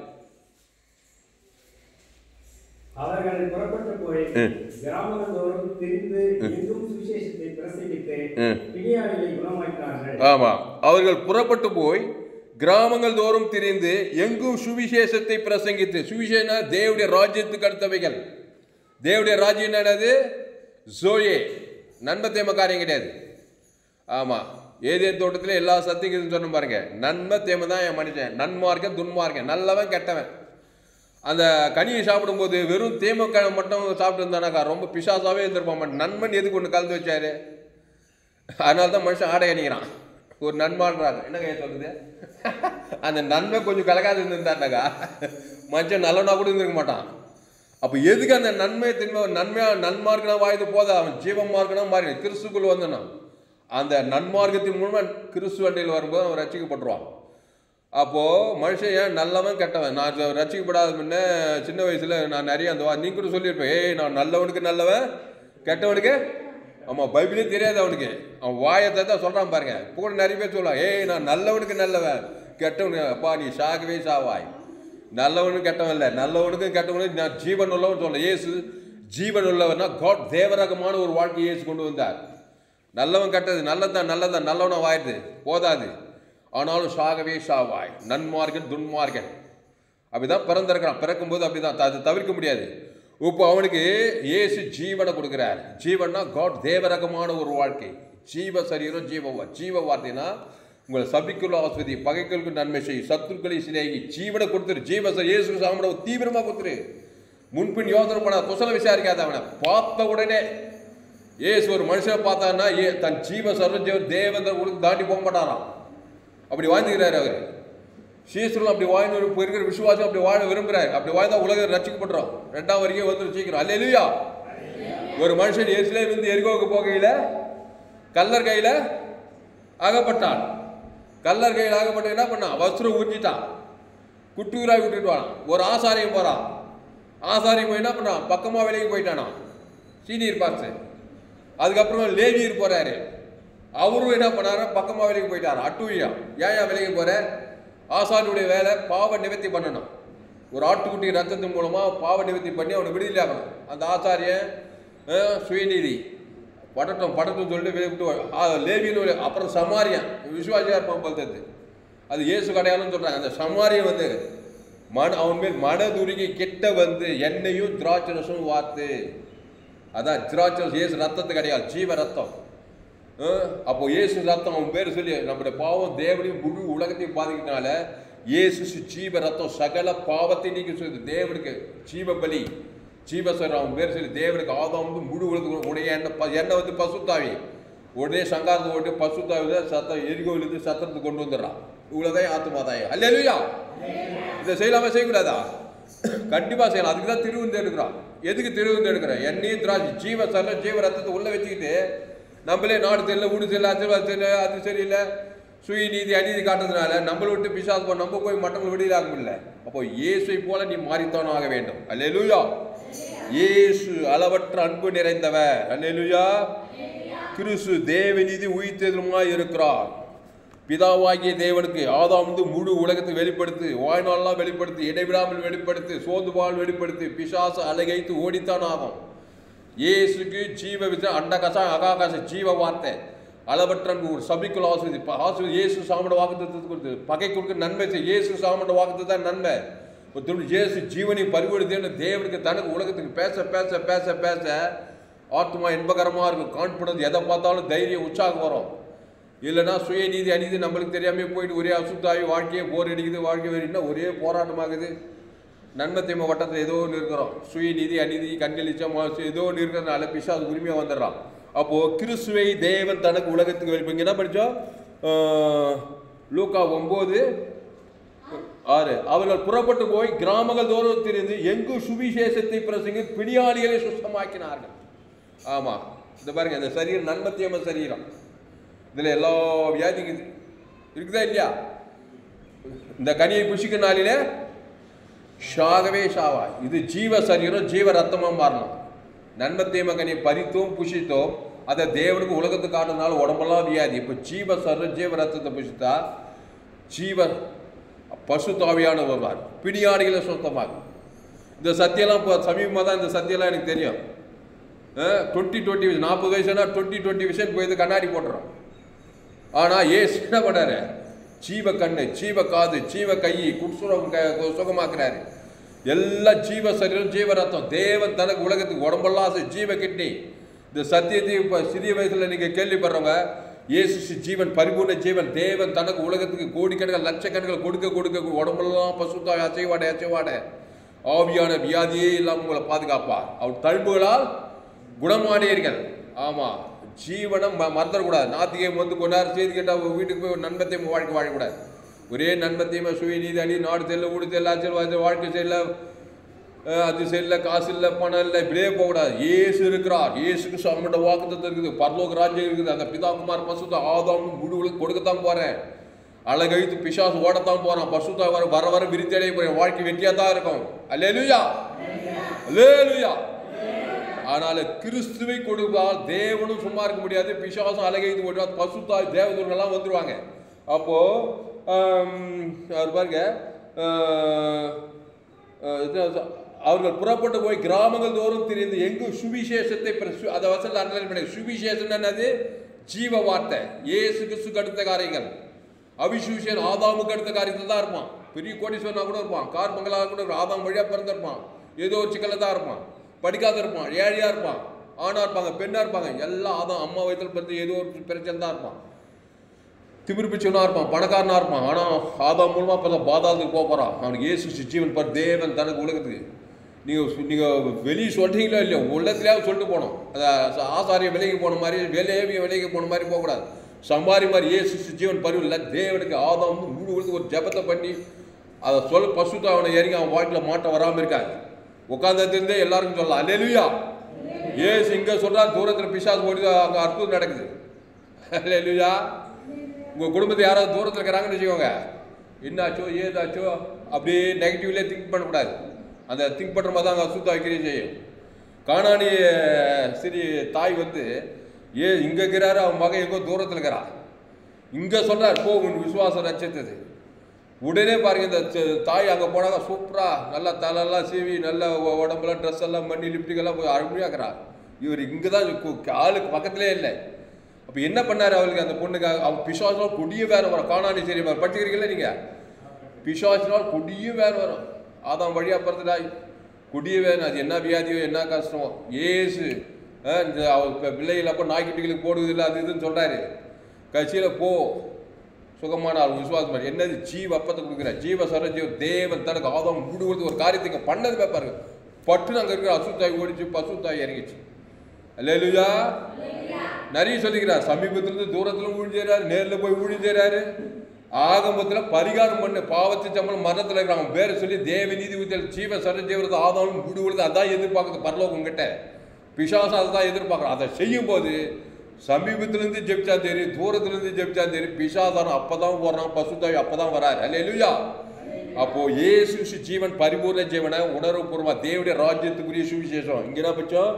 அவர்கள் புறப்பட்டு போய் ம். கிராமங்கள் தோறும் திரிந்து எங்கும் சுவிசேஷத்தை பிரசங்கித்து ம். பிணியாளிகளை குணமாக்கினார்கள் ஆமா அவர்கள் புறப்பட்டு போய் கிராமங்கள் தோறும் திரிந்து எங்கும் சுவிசேஷத்தை பிரசங்கித்து சுவிசேஷனா தேவடைய ராஜ்யத்துக்கு அடுத்தவைகள் தேவடைய ராஜ்யம் என்னது ஜோயே நன்மை தேம காரியம் கிடையாது ஆமா ஏதேன் தோட்டத்தில் எல்லா சத்தியங்களும் சொன்ன பாருங்க நன்மை தேமை தான் என் மனுஷன் நன்மார்க்கன் துன்மார்க்கன் நல்லவன் கெட்டவன் அந்த கனியை சாப்பிடும்போது வெறும் தேமக்காய் மட்டும் சாப்பிட்டு இருந்தானாக்கா ரொம்ப பிசாசாவே இருந்திருப்பான் மாட்டான். நண்பன் எதுக்கு ஒன்று கலந்து வச்சாரு அதனால தான் மனுஷன் ஆடை அணிக்கிறான் ஒரு நன்மான்றாங்க என்ன கையை சொல்லுது அந்த நன்மை கொஞ்சம் கலக்காது இருந்திருந்தாண்டாக்கா மனுஷன் நல்லவனா கூட இருந்திருக்க மாட்டான் அப்போ எதுக்கு அந்த நன்மை தின்மை நன்மையா நன்மார்க்கனா வாய்து போதா அவன் ஜீவமார்க்கனா மாறி கிறிஸ்துக்குள் வந்தனான் அந்த நன்மார்க்கத்தின் மூலமா கிறிஸ்து வண்டியில் வரும்போது அவன் ரசிக்கப்பட்டுருவான் அப்போ மனுஷன் ஏன் நல்லவன் கெட்டவன் நான் இத ரசிக்கப்படாத முன்ன சின்ன வயசுல நான் நிறைய அந்த வா- நீ கூட சொல்லியிருப்பேன் ஏய் நான் நல்லவனுக்கு நல்லவன் கெட்டவனுக்கு ஆமாம் பைபிளே தெரியாது அவனுக்கு அவன் வாயத்தை தான் சொல்கிறான் பாருங்க இப்போ கூட நிறைய பேர் சொல்லுவான் ஏய் நான் நல்லவனுக்கு நல்லவன் கெட்டவனுக்கு அப்பா நீ சாகவே சாவாய் நல்லவனுக்கு கெட்டவன் இல்லை நல்லவனுக்கும் கெட்டவனுக்கு நான் ஜீவன் உள்ளவன் சொல்ல இயேசு ஜீவன் உள்ளவன்னா காட் தேவரகமான ஒரு வாழ்க்கையை இயேசு கொண்டு வந்தார் நல்லவன் கெட்டது நல்லதான் நல்லதான் நல்லவனா வாயிடுது போதாது ஆனாலும் சாகவே சாவாய் நன்மார்கன் துன்மார்கன் அப்படிதான் பிறந்திருக்கிறான் பிறக்கும்போது அப்படிதான் அது தவிர்க்க முடியாது இப்போ அவனுக்கு இயேசு ஜீவனை கொடுக்குறார் ஜீவன்னா காட் தேவரகமான ஒரு வாழ்க்கை ஜீவ சரீரம் ஜீவ வா- ஜீவ வார்த்தைனா உங்களை சபிக்குள்ள ஆஸ்வதி பகைகளுக்கு நன்மை செய் சத்துருக்களை சிநேகி ஜீவனை கொடுத்துரு ஜீவ ச- இயேசு சாமனை தீவிரமாக கொடுத்துரு முன்பின் யோசனை பண்ண குசல விசாரிக்காத அவனை பார்த்த உடனே ஏசு ஒரு மனுஷனை பார்த்தான்னா ஏ தன் ஜீவ சர்வஜீவன் தேவந்த உலகம் தாண்டி போக மாட்டாராம் அப்படி வாழ்ந்துக்கிறாரு அவர் சீசரும் அப்படி வாழ்ந்து இப்போ இருக்கிற விசுவாசம் அப்படி வாழ விரும்புகிறார் அப்படி வாழ்ந்தா உலகம் ரசிக்கப்படுறோம் ரெண்டாம் வரைக்கும் வந்து சீக்கிரம் அல்லேலூயா ஒரு மனுஷன் எரிசிலே இருந்து எரிகோவுக்கு போகையில் கல்லர் கையில் அகப்பட்டான் கல்லர் கையில் அகப்பட்டு என்ன பண்ணான் வஸ்திரம் ஊற்றிட்டான் குட்டூராக விட்டுட்டு வரான் ஒரு ஆசாரியம் போகிறான் ஆசாரியம் போய் என்ன பண்ணான் பக்கமாக விலைக்கு போயிட்டானா சீனியர் பாஸ்டர் அதுக்கப்புறம் லேவியர் போறாரு அவரும் என்ன பண்ணாரு பக்கமா வேலைக்கு போயிட்டாரு அட்டுவியா ஏன் ஏன் வேலைக்கு போற ஆசாரியுடைய வேலை பாவ நிவர்த்தி பண்ணணும் ஒரு ஆட்டுக்குட்டி ரத்தத்தின் மூலமா பாவ நிவர்த்தி பண்ணி அவனை விடுதலை ஆகணும் அந்த ஆசாரியன் அஹ், சுயநீதி படட்டும் படட்டும் சொல்லிட்டு வெளியே விட்டு வா- ஆ, லேவியன் ஒரு- அப்புறம் சமாரியன் விசுவாசியா இருப்பான் பார்த்தது அது இயேசு கடையாளன்னு சொல்றாங்க அந்த சமாரியன் வந்து மன அவன் மேல் மனதுருகி கிட்ட வந்து எண்ணெயும் திராட்சை ரசமும் வார்த்து அதான் திராட்சை இயேசு ரத்தத்து கிடையாது ஜீவ ரத்தம் அஹ், அப்போ இயேசு ரத்தம் அவன் பேர் சொல்லி நம்முடைய பாவம் தேவனையும் முழு உலகத்தையும் பாதிக்கிறதுனால இயேசு சு- ஜீவ ரத்தம் சகல பாவத்தை நீக்கி சொல்லுது தேவனுக்கு ஜீவ பலி ஜீவசர் அவன் பேர் சொல்லி தேவனுக்கு ஆதாம் வந்து முழு உலகத்துக்கு உடைய எண்ணெய் ப- எண்ணெய் வந்து பசுத்தாவி உடனே சங்காரத்தை ஓட்டு பசுத்தாவி சத்தம் எரிகோவிலிருந்து சத்தத்துக்கு கொண்டு வந்துடுறான் இவ்வளோதான் ஆத்துமாதாய் அல்லேலூயா இதை செய்யலாமா செய்யக்கூடாதா கண்டிப்பா செய்யலாம் அதுக்கு தான் திருவிந்து எடுக்கிறான் எதுக்கு திருவிந்து எடுக்கிறேன் எண்ணெயும் திராட்சை ஜீவ சர ஜீவ ரத்தத்தை உள்ள வச்சுக்கிட்டு நம்மளே நாடு தெரியல வீடு தெரியல ஆசீர்வாதம் தெரியல அது சரியில்லை சுய நீதி அநீதி காட்டுறதுனால நம்மளை விட்டு பிசாசு போ நம்ம போய் மற்றவங்களை விடுதலை ஆக முடியல அப்போ இயேசுவை போல நீ மாறித்தானும் ஆக வேண்டும் அல்லேலூயா இயேசு அளவற்ற அன்பு நிறைந்தவர் அல்லேலூயா கிறிஸ்து தேவநீதி உயிர்த்தெழுமாய் இருக்கிறார் பிதாவாகிய தேவனுக்கு ஆதாம் வந்து முழு உலகத்தை வெளிப்படுத்து வாழ்நாளெல்லாம் வெளிப்படுத்தி இடைவிடாமல் வெளிப்படுத்தி சோர்ந்து வாழ் வெளிப்படுத்தி பிசாச அலகைத்து ஓடித்தான் ஆகும் இயேசுக்கு ஜீவ விச அண்டகச அகாகாச ஜீவ வார்த்தை அளவற்ற அன்பு ஒரு சபிக்குள் ஆசிரியர் ஆசிரியர் இயேசு சாமட வாக்குத்தத்தை கொடுத்து பகை கொடுக்க நன்மை செய் இயேசு சாமட வாக்குத்து தான் நன்மை ஒரு திரும்ப இயேசு ஜீவனை பறிவெடுத்தேன்னு தேவனுக்கு தனக்கு உலகத்துக்கு பேச பேச பேச பேச ஆத்மா இன்பகரமாக இருக்கும் கான்ஃபிடன்ஸ் எதை பார்த்தாலும் தைரியம் உற்சாகம் வரும் இல்லைன்னா சுயநீதி அநீதி நம்மளுக்கு தெரியாமே போயிட்டு ஒரே அசுத்தாவி வாழ்க்கையே போர் அடிக்குது வாழ்க்கை வேறுனா ஒரே போராட்டமாகுது நன்மை தீமை வட்டத்தில் ஏதோ ஒன்று இருக்கிறோம் சுயநீதி அநீதி கண்களிச்சம் ஏதோ ஒன்று இருக்கிறதுனால பிசா அது உரிமையாக வந்துடுறான் அப்போது கிறிஸ்துவை தேவன் தனக்கு உலகத்துக்கு வெளி இங்கே என்ன படித்தோம் லூக்கா ஒம்பது ஆறு அவர்கள் புறப்பட்டு போய் கிராமங்கள் தோறும் திரிந்து எங்கு சுவிசேஷத்தை பிரசங்கி பிணியாளிகளை சுத்தமாக்கினார்கள் ஆமாம் இந்த பாருங்க இந்த சரீரம் நன்மத்தியம சரீரம் இதில் எல்லா வியாதியும் இருக்குது இருக்குதா இல்லையா இந்த கனியை புஷிக்க நாளிலே ஷாகவே ஷாவா இது ஜீவ சரீரம் ஜீவ ரத்தமாக மாறணும் நன்மை தீம கனியை பறித்தோம் புஷித்தோம் அதை தேவனுக்கு உலகத்துக்கு காட்டுறதுனால உடம்பெல்லாம் வியாதி இப்போ ஜீவ சரீரம் ஜீவ ரத்தத்தை புஷித்தா ஜீவ பசு தாவியான வருவார் பிடியாடிகளை சுத்தமாகும் இந்த சத்தியெல்லாம் இப்போ சமீபமாக தான் இந்த சத்தியெல்லாம் எனக்கு தெரியும் டுவெண்ட்டி டுவெண்ட்டி நாற்பது வயசுனா டுவெண்ட்டி டுவெண்ட்டி விஷயம் போய் இது கண்ணாடி போட்டுறோம் ஆனால் ஏசு என்ன பண்ணாரு ஜீவ கண்ணு ஜீவ காது ஜீவ கை குட்சுரம் க- சுகமாக்குறாரு எல்லாம் ஜீவ சரீரம் ஜீவ ரத்தம் தேவன் தனக்கு உலகத்துக்கு உடம்பெல்லாம் ஆசை ஜீவ கிட்னி இந்த சத்தியத்தை இப்போ சிறிய வயசில் நீங்கள் கேள்விப்படுறவங்க இயேசு ஜீவன் பரிபூர்ண ஜீவன் தேவன் தனக்கு உலகத்துக்கு கோடிக்கணக்கில் லட்சக்கணக்கில் கொடுக்க கொடுக்க உடம்பெல்லாம் பசுத்தாய் அசைவாடை அசைவாடை ஆவியான வியாதியே இல்லாமல் உங்களை பாதுகாப்பார் அவர் தழும்புகளால் குணமானீர்கள் ஆமாம் ஜீவனம் ம மறந்துடக்கூடாது நாத்திகம் வந்து கொண்டாரு செய்து கேட்டால் வீட்டுக்கு போய் ஒரு நண்பத்தையும் வாழ்க்கை வாழக்கூடாது ஒரே நண்பத்தையுமா சுயநீதி அணி நாடு தெரியல ஊடு தெரியல ஆச்சரியம் வாழ்க்கை செய்யல அஹ் அது சரியில்லை காசு இல்லை பணம் இல்லை இப்படியே போகக்கூடாது ஏசு இருக்கிறார் ஏசுக்கு சாமியோட வாக்குத்தத்தம் இருக்குது பரலோக ராஜ்யம் இருக்குது அந்த பிதாகுமார் பசுத்த ஆதாம் முழுவதும் கொடுக்கத்தான் போகிறேன் அழகழித்து பிசாசு ஓடத்தான் போகிறான் பசுத்தா வர வர வர விருத்தி அடைய போகிறேன் வாழ்க்கை வெற்றியாக தான் இருக்கும் அல்லேலுயா அல்லேலுயா ஆனால் கிறிஸ்துவை கொடுத்தால் தேவனும் சும்மா இருக்க முடியாது பிசாசம் அலகைத்து போட்டால் பசுத்தாய் தேவதூர்கள்லாம் வந்துருவாங்க அப்போ ஆம், அவர் பாருங்க ஆஹ், ஆஹ், இது, அவர்கள் புறப்பட்டு போய் கிராமங்கள் தோறும் திரிந்து எங்கு சுவிசேஷத்தை பிர- சு- அதை வசல்ல அண்டர்லைன் பண்ணி சுவிசேஷம் என்னது ஜீவ வார்த்தை இயேசு கிறிஸ்துக்கு அடுத்த காரியங்கள் அபிசுவிசேஷன் ஆதாமுக்கு அடுத்த காரியத்தில் தான் இருப்பான் பெரிய கோடீஸ்வரனா கூட இருப்பான் கார் பங்களாக கூட இருப்பான். ஆதாம் வழியாக பிறந்திருப்பான் ஏதோ ஒரு சிக்கலில் தான் இருப்பான் படிக்காத இருப்பான் ஏழையா இருப்பான் ஆணா இருப்பாங்க பெண்ணா இருப்பாங்க எல்லாம் ஆதாம் அம்மா வயித்துல பிறந்து ஏதோ ஒரு பிரச்சனை தான் இருப்பான் திமிரு பிச்சவனா இருப்பான் பணக்காரனா இருப்பான் ஆனா ஆதாம் மூலமா இப்போ பாதாளத்துக்கு போக போறான் அவனுக்கு இயேசு ஜீவன் பர் தேவன் தனக்கு உலகத்துக்கு நீங்க சு- நீங்க வெளியே சொல்றீங்களோ இல்லையோ உள்ளத்துலயாவது சொல்லிட்டு போகணும் அதை ஆசாரிய விலைக்கு போன மாதிரி வேலையே விலைக்கு போன மாதிரி போகக்கூடாது சம்பாரி மாதிரி இயேசு ஜீவன் பருவில் தேவனுக்கு ஆதாம் வந்து முழு உழுது ஒரு ஜெபத்தை பண்ணி அதை சொல்ல பசுத்த அவனை இறங்கி அவன் வாழ்க்கையில் மாட்ட வராமல் இருக்காது உட்காந்ததுலேருந்தே எல்லாருக்கும் சொல்லலாம் அல்லேலுயா ஏசு இங்கே சொல்றா தூரத்தில் பிசாசு ஓடி அங்கே அற்புதம் நடக்குது அல்லேலுயா உங்கள் குடும்பத்தை யாராவது தூரத்தில் இருக்கிறாங்கன்னு வச்சுக்கோங்க என்னாச்சோ ஏதாச்சோ அப்படியே நெகட்டிவ்லேயே திங்க் பண்ணக்கூடாது அந்த திங்க் பண்ணுற மாதிரி தான் அங்கே அசுத்த வைக்கிறே செய்யும் காணானி சரி தாய் வந்து ஏ இங்கே இருக்கிறாரு அவன் மகன் எங்கோ தூரத்தில் இருக்கிறா இங்கே சொல்றார் போ உன் விசுவாசம் ரச்சித்தது உடனே பாருங்க இந்த த- தாய் அங்கே போனாங்க சூப்பரா நல்லா தலையெல்லாம் சீவி நல்ல உ- உடம்பெல்லாம் ட்ரெஸ் எல்லாம் பண்ணி லிப்டிக் எல்லாம் போய் அருமையாக்குறா இவர் இங்கே தான் கு- ஆளுக்கு பக்கத்திலே இல்லை அப்போ என்ன பண்ணாரு அவளுக்கு அந்த பொண்ணுக்கு அவன் பிசாசினால் கொடிய வேற வரும் காணானி சரி வரும் படிச்சுக்கிறீங்களா நீங்கள் பிசாசினால் கொடிய வேற வரும் ஆதாம் வழியாக பிறந்துடாய் கொடிய வேறு அது என்ன வியாதியோ என்ன கஷ்டமோ ஏசு அஹ், இந்த அவர் இப்போ பிள்ளைகள் அப்போ நாய்க்குட்டிகளுக்கு போடுவதில்லை அது இதுன்னு சொல்கிறாரு கட்சியில் போ சுகமான ஆள் விசுவாசம் பண்ணி. என்னது ஜீவ அப்பத்தை கொடுக்குற ஜீவ சரஜீவ தேவன் தனக்கு ஆதம் மூடுவது ஒரு காரியத்தை இங்க பண்ணது பாருங்க பட்டுன்னு அங்கே இருக்கிற அசுத்தாய் ஓடிச்சு பசுத்தாய் இறங்கிச்சு அல்லேலுயா நிறைய சொல்லிக்கிறார் சமீபத்திலிருந்து தூரத்துல ஊழி செய்றாரு நேர்ல போய் ஊழி செய்றாரு ஆகமத்துல பரிகாரம் பண்ணு பாவத்தை சம்பளம் மரணத்துல இருக்கிறாங்க பேரை சொல்லி தேவ நீதி ஊத்தல் ஜீவ சரஜீவரது ஆதாரம் முடி விழுது அதான் எதிர்பார்க்குது பரலோகம் கிட்ட பிசாசம் அதை தான் எதிர்பார்க்குறோம் அதை செய்யும் போது சமீபத்திலிருந்து ஜெபிச்சா தெரியும் தூரத்திலிருந்து ஜெபிச்சா தெரியும் பிசாசாரம் அப்பதான் போடுறான் பசுத்தாய் அப்பதான் வராரு அல்லேலுயா அப்போ இயேசு ஜீவன் பரிபூர்ண ஜீவனை உணர்வுபூர்வமா தேவனுடைய ராஜ்யத்துக்குரிய சுவிசேஷம் இங்க என்ன பட்சம்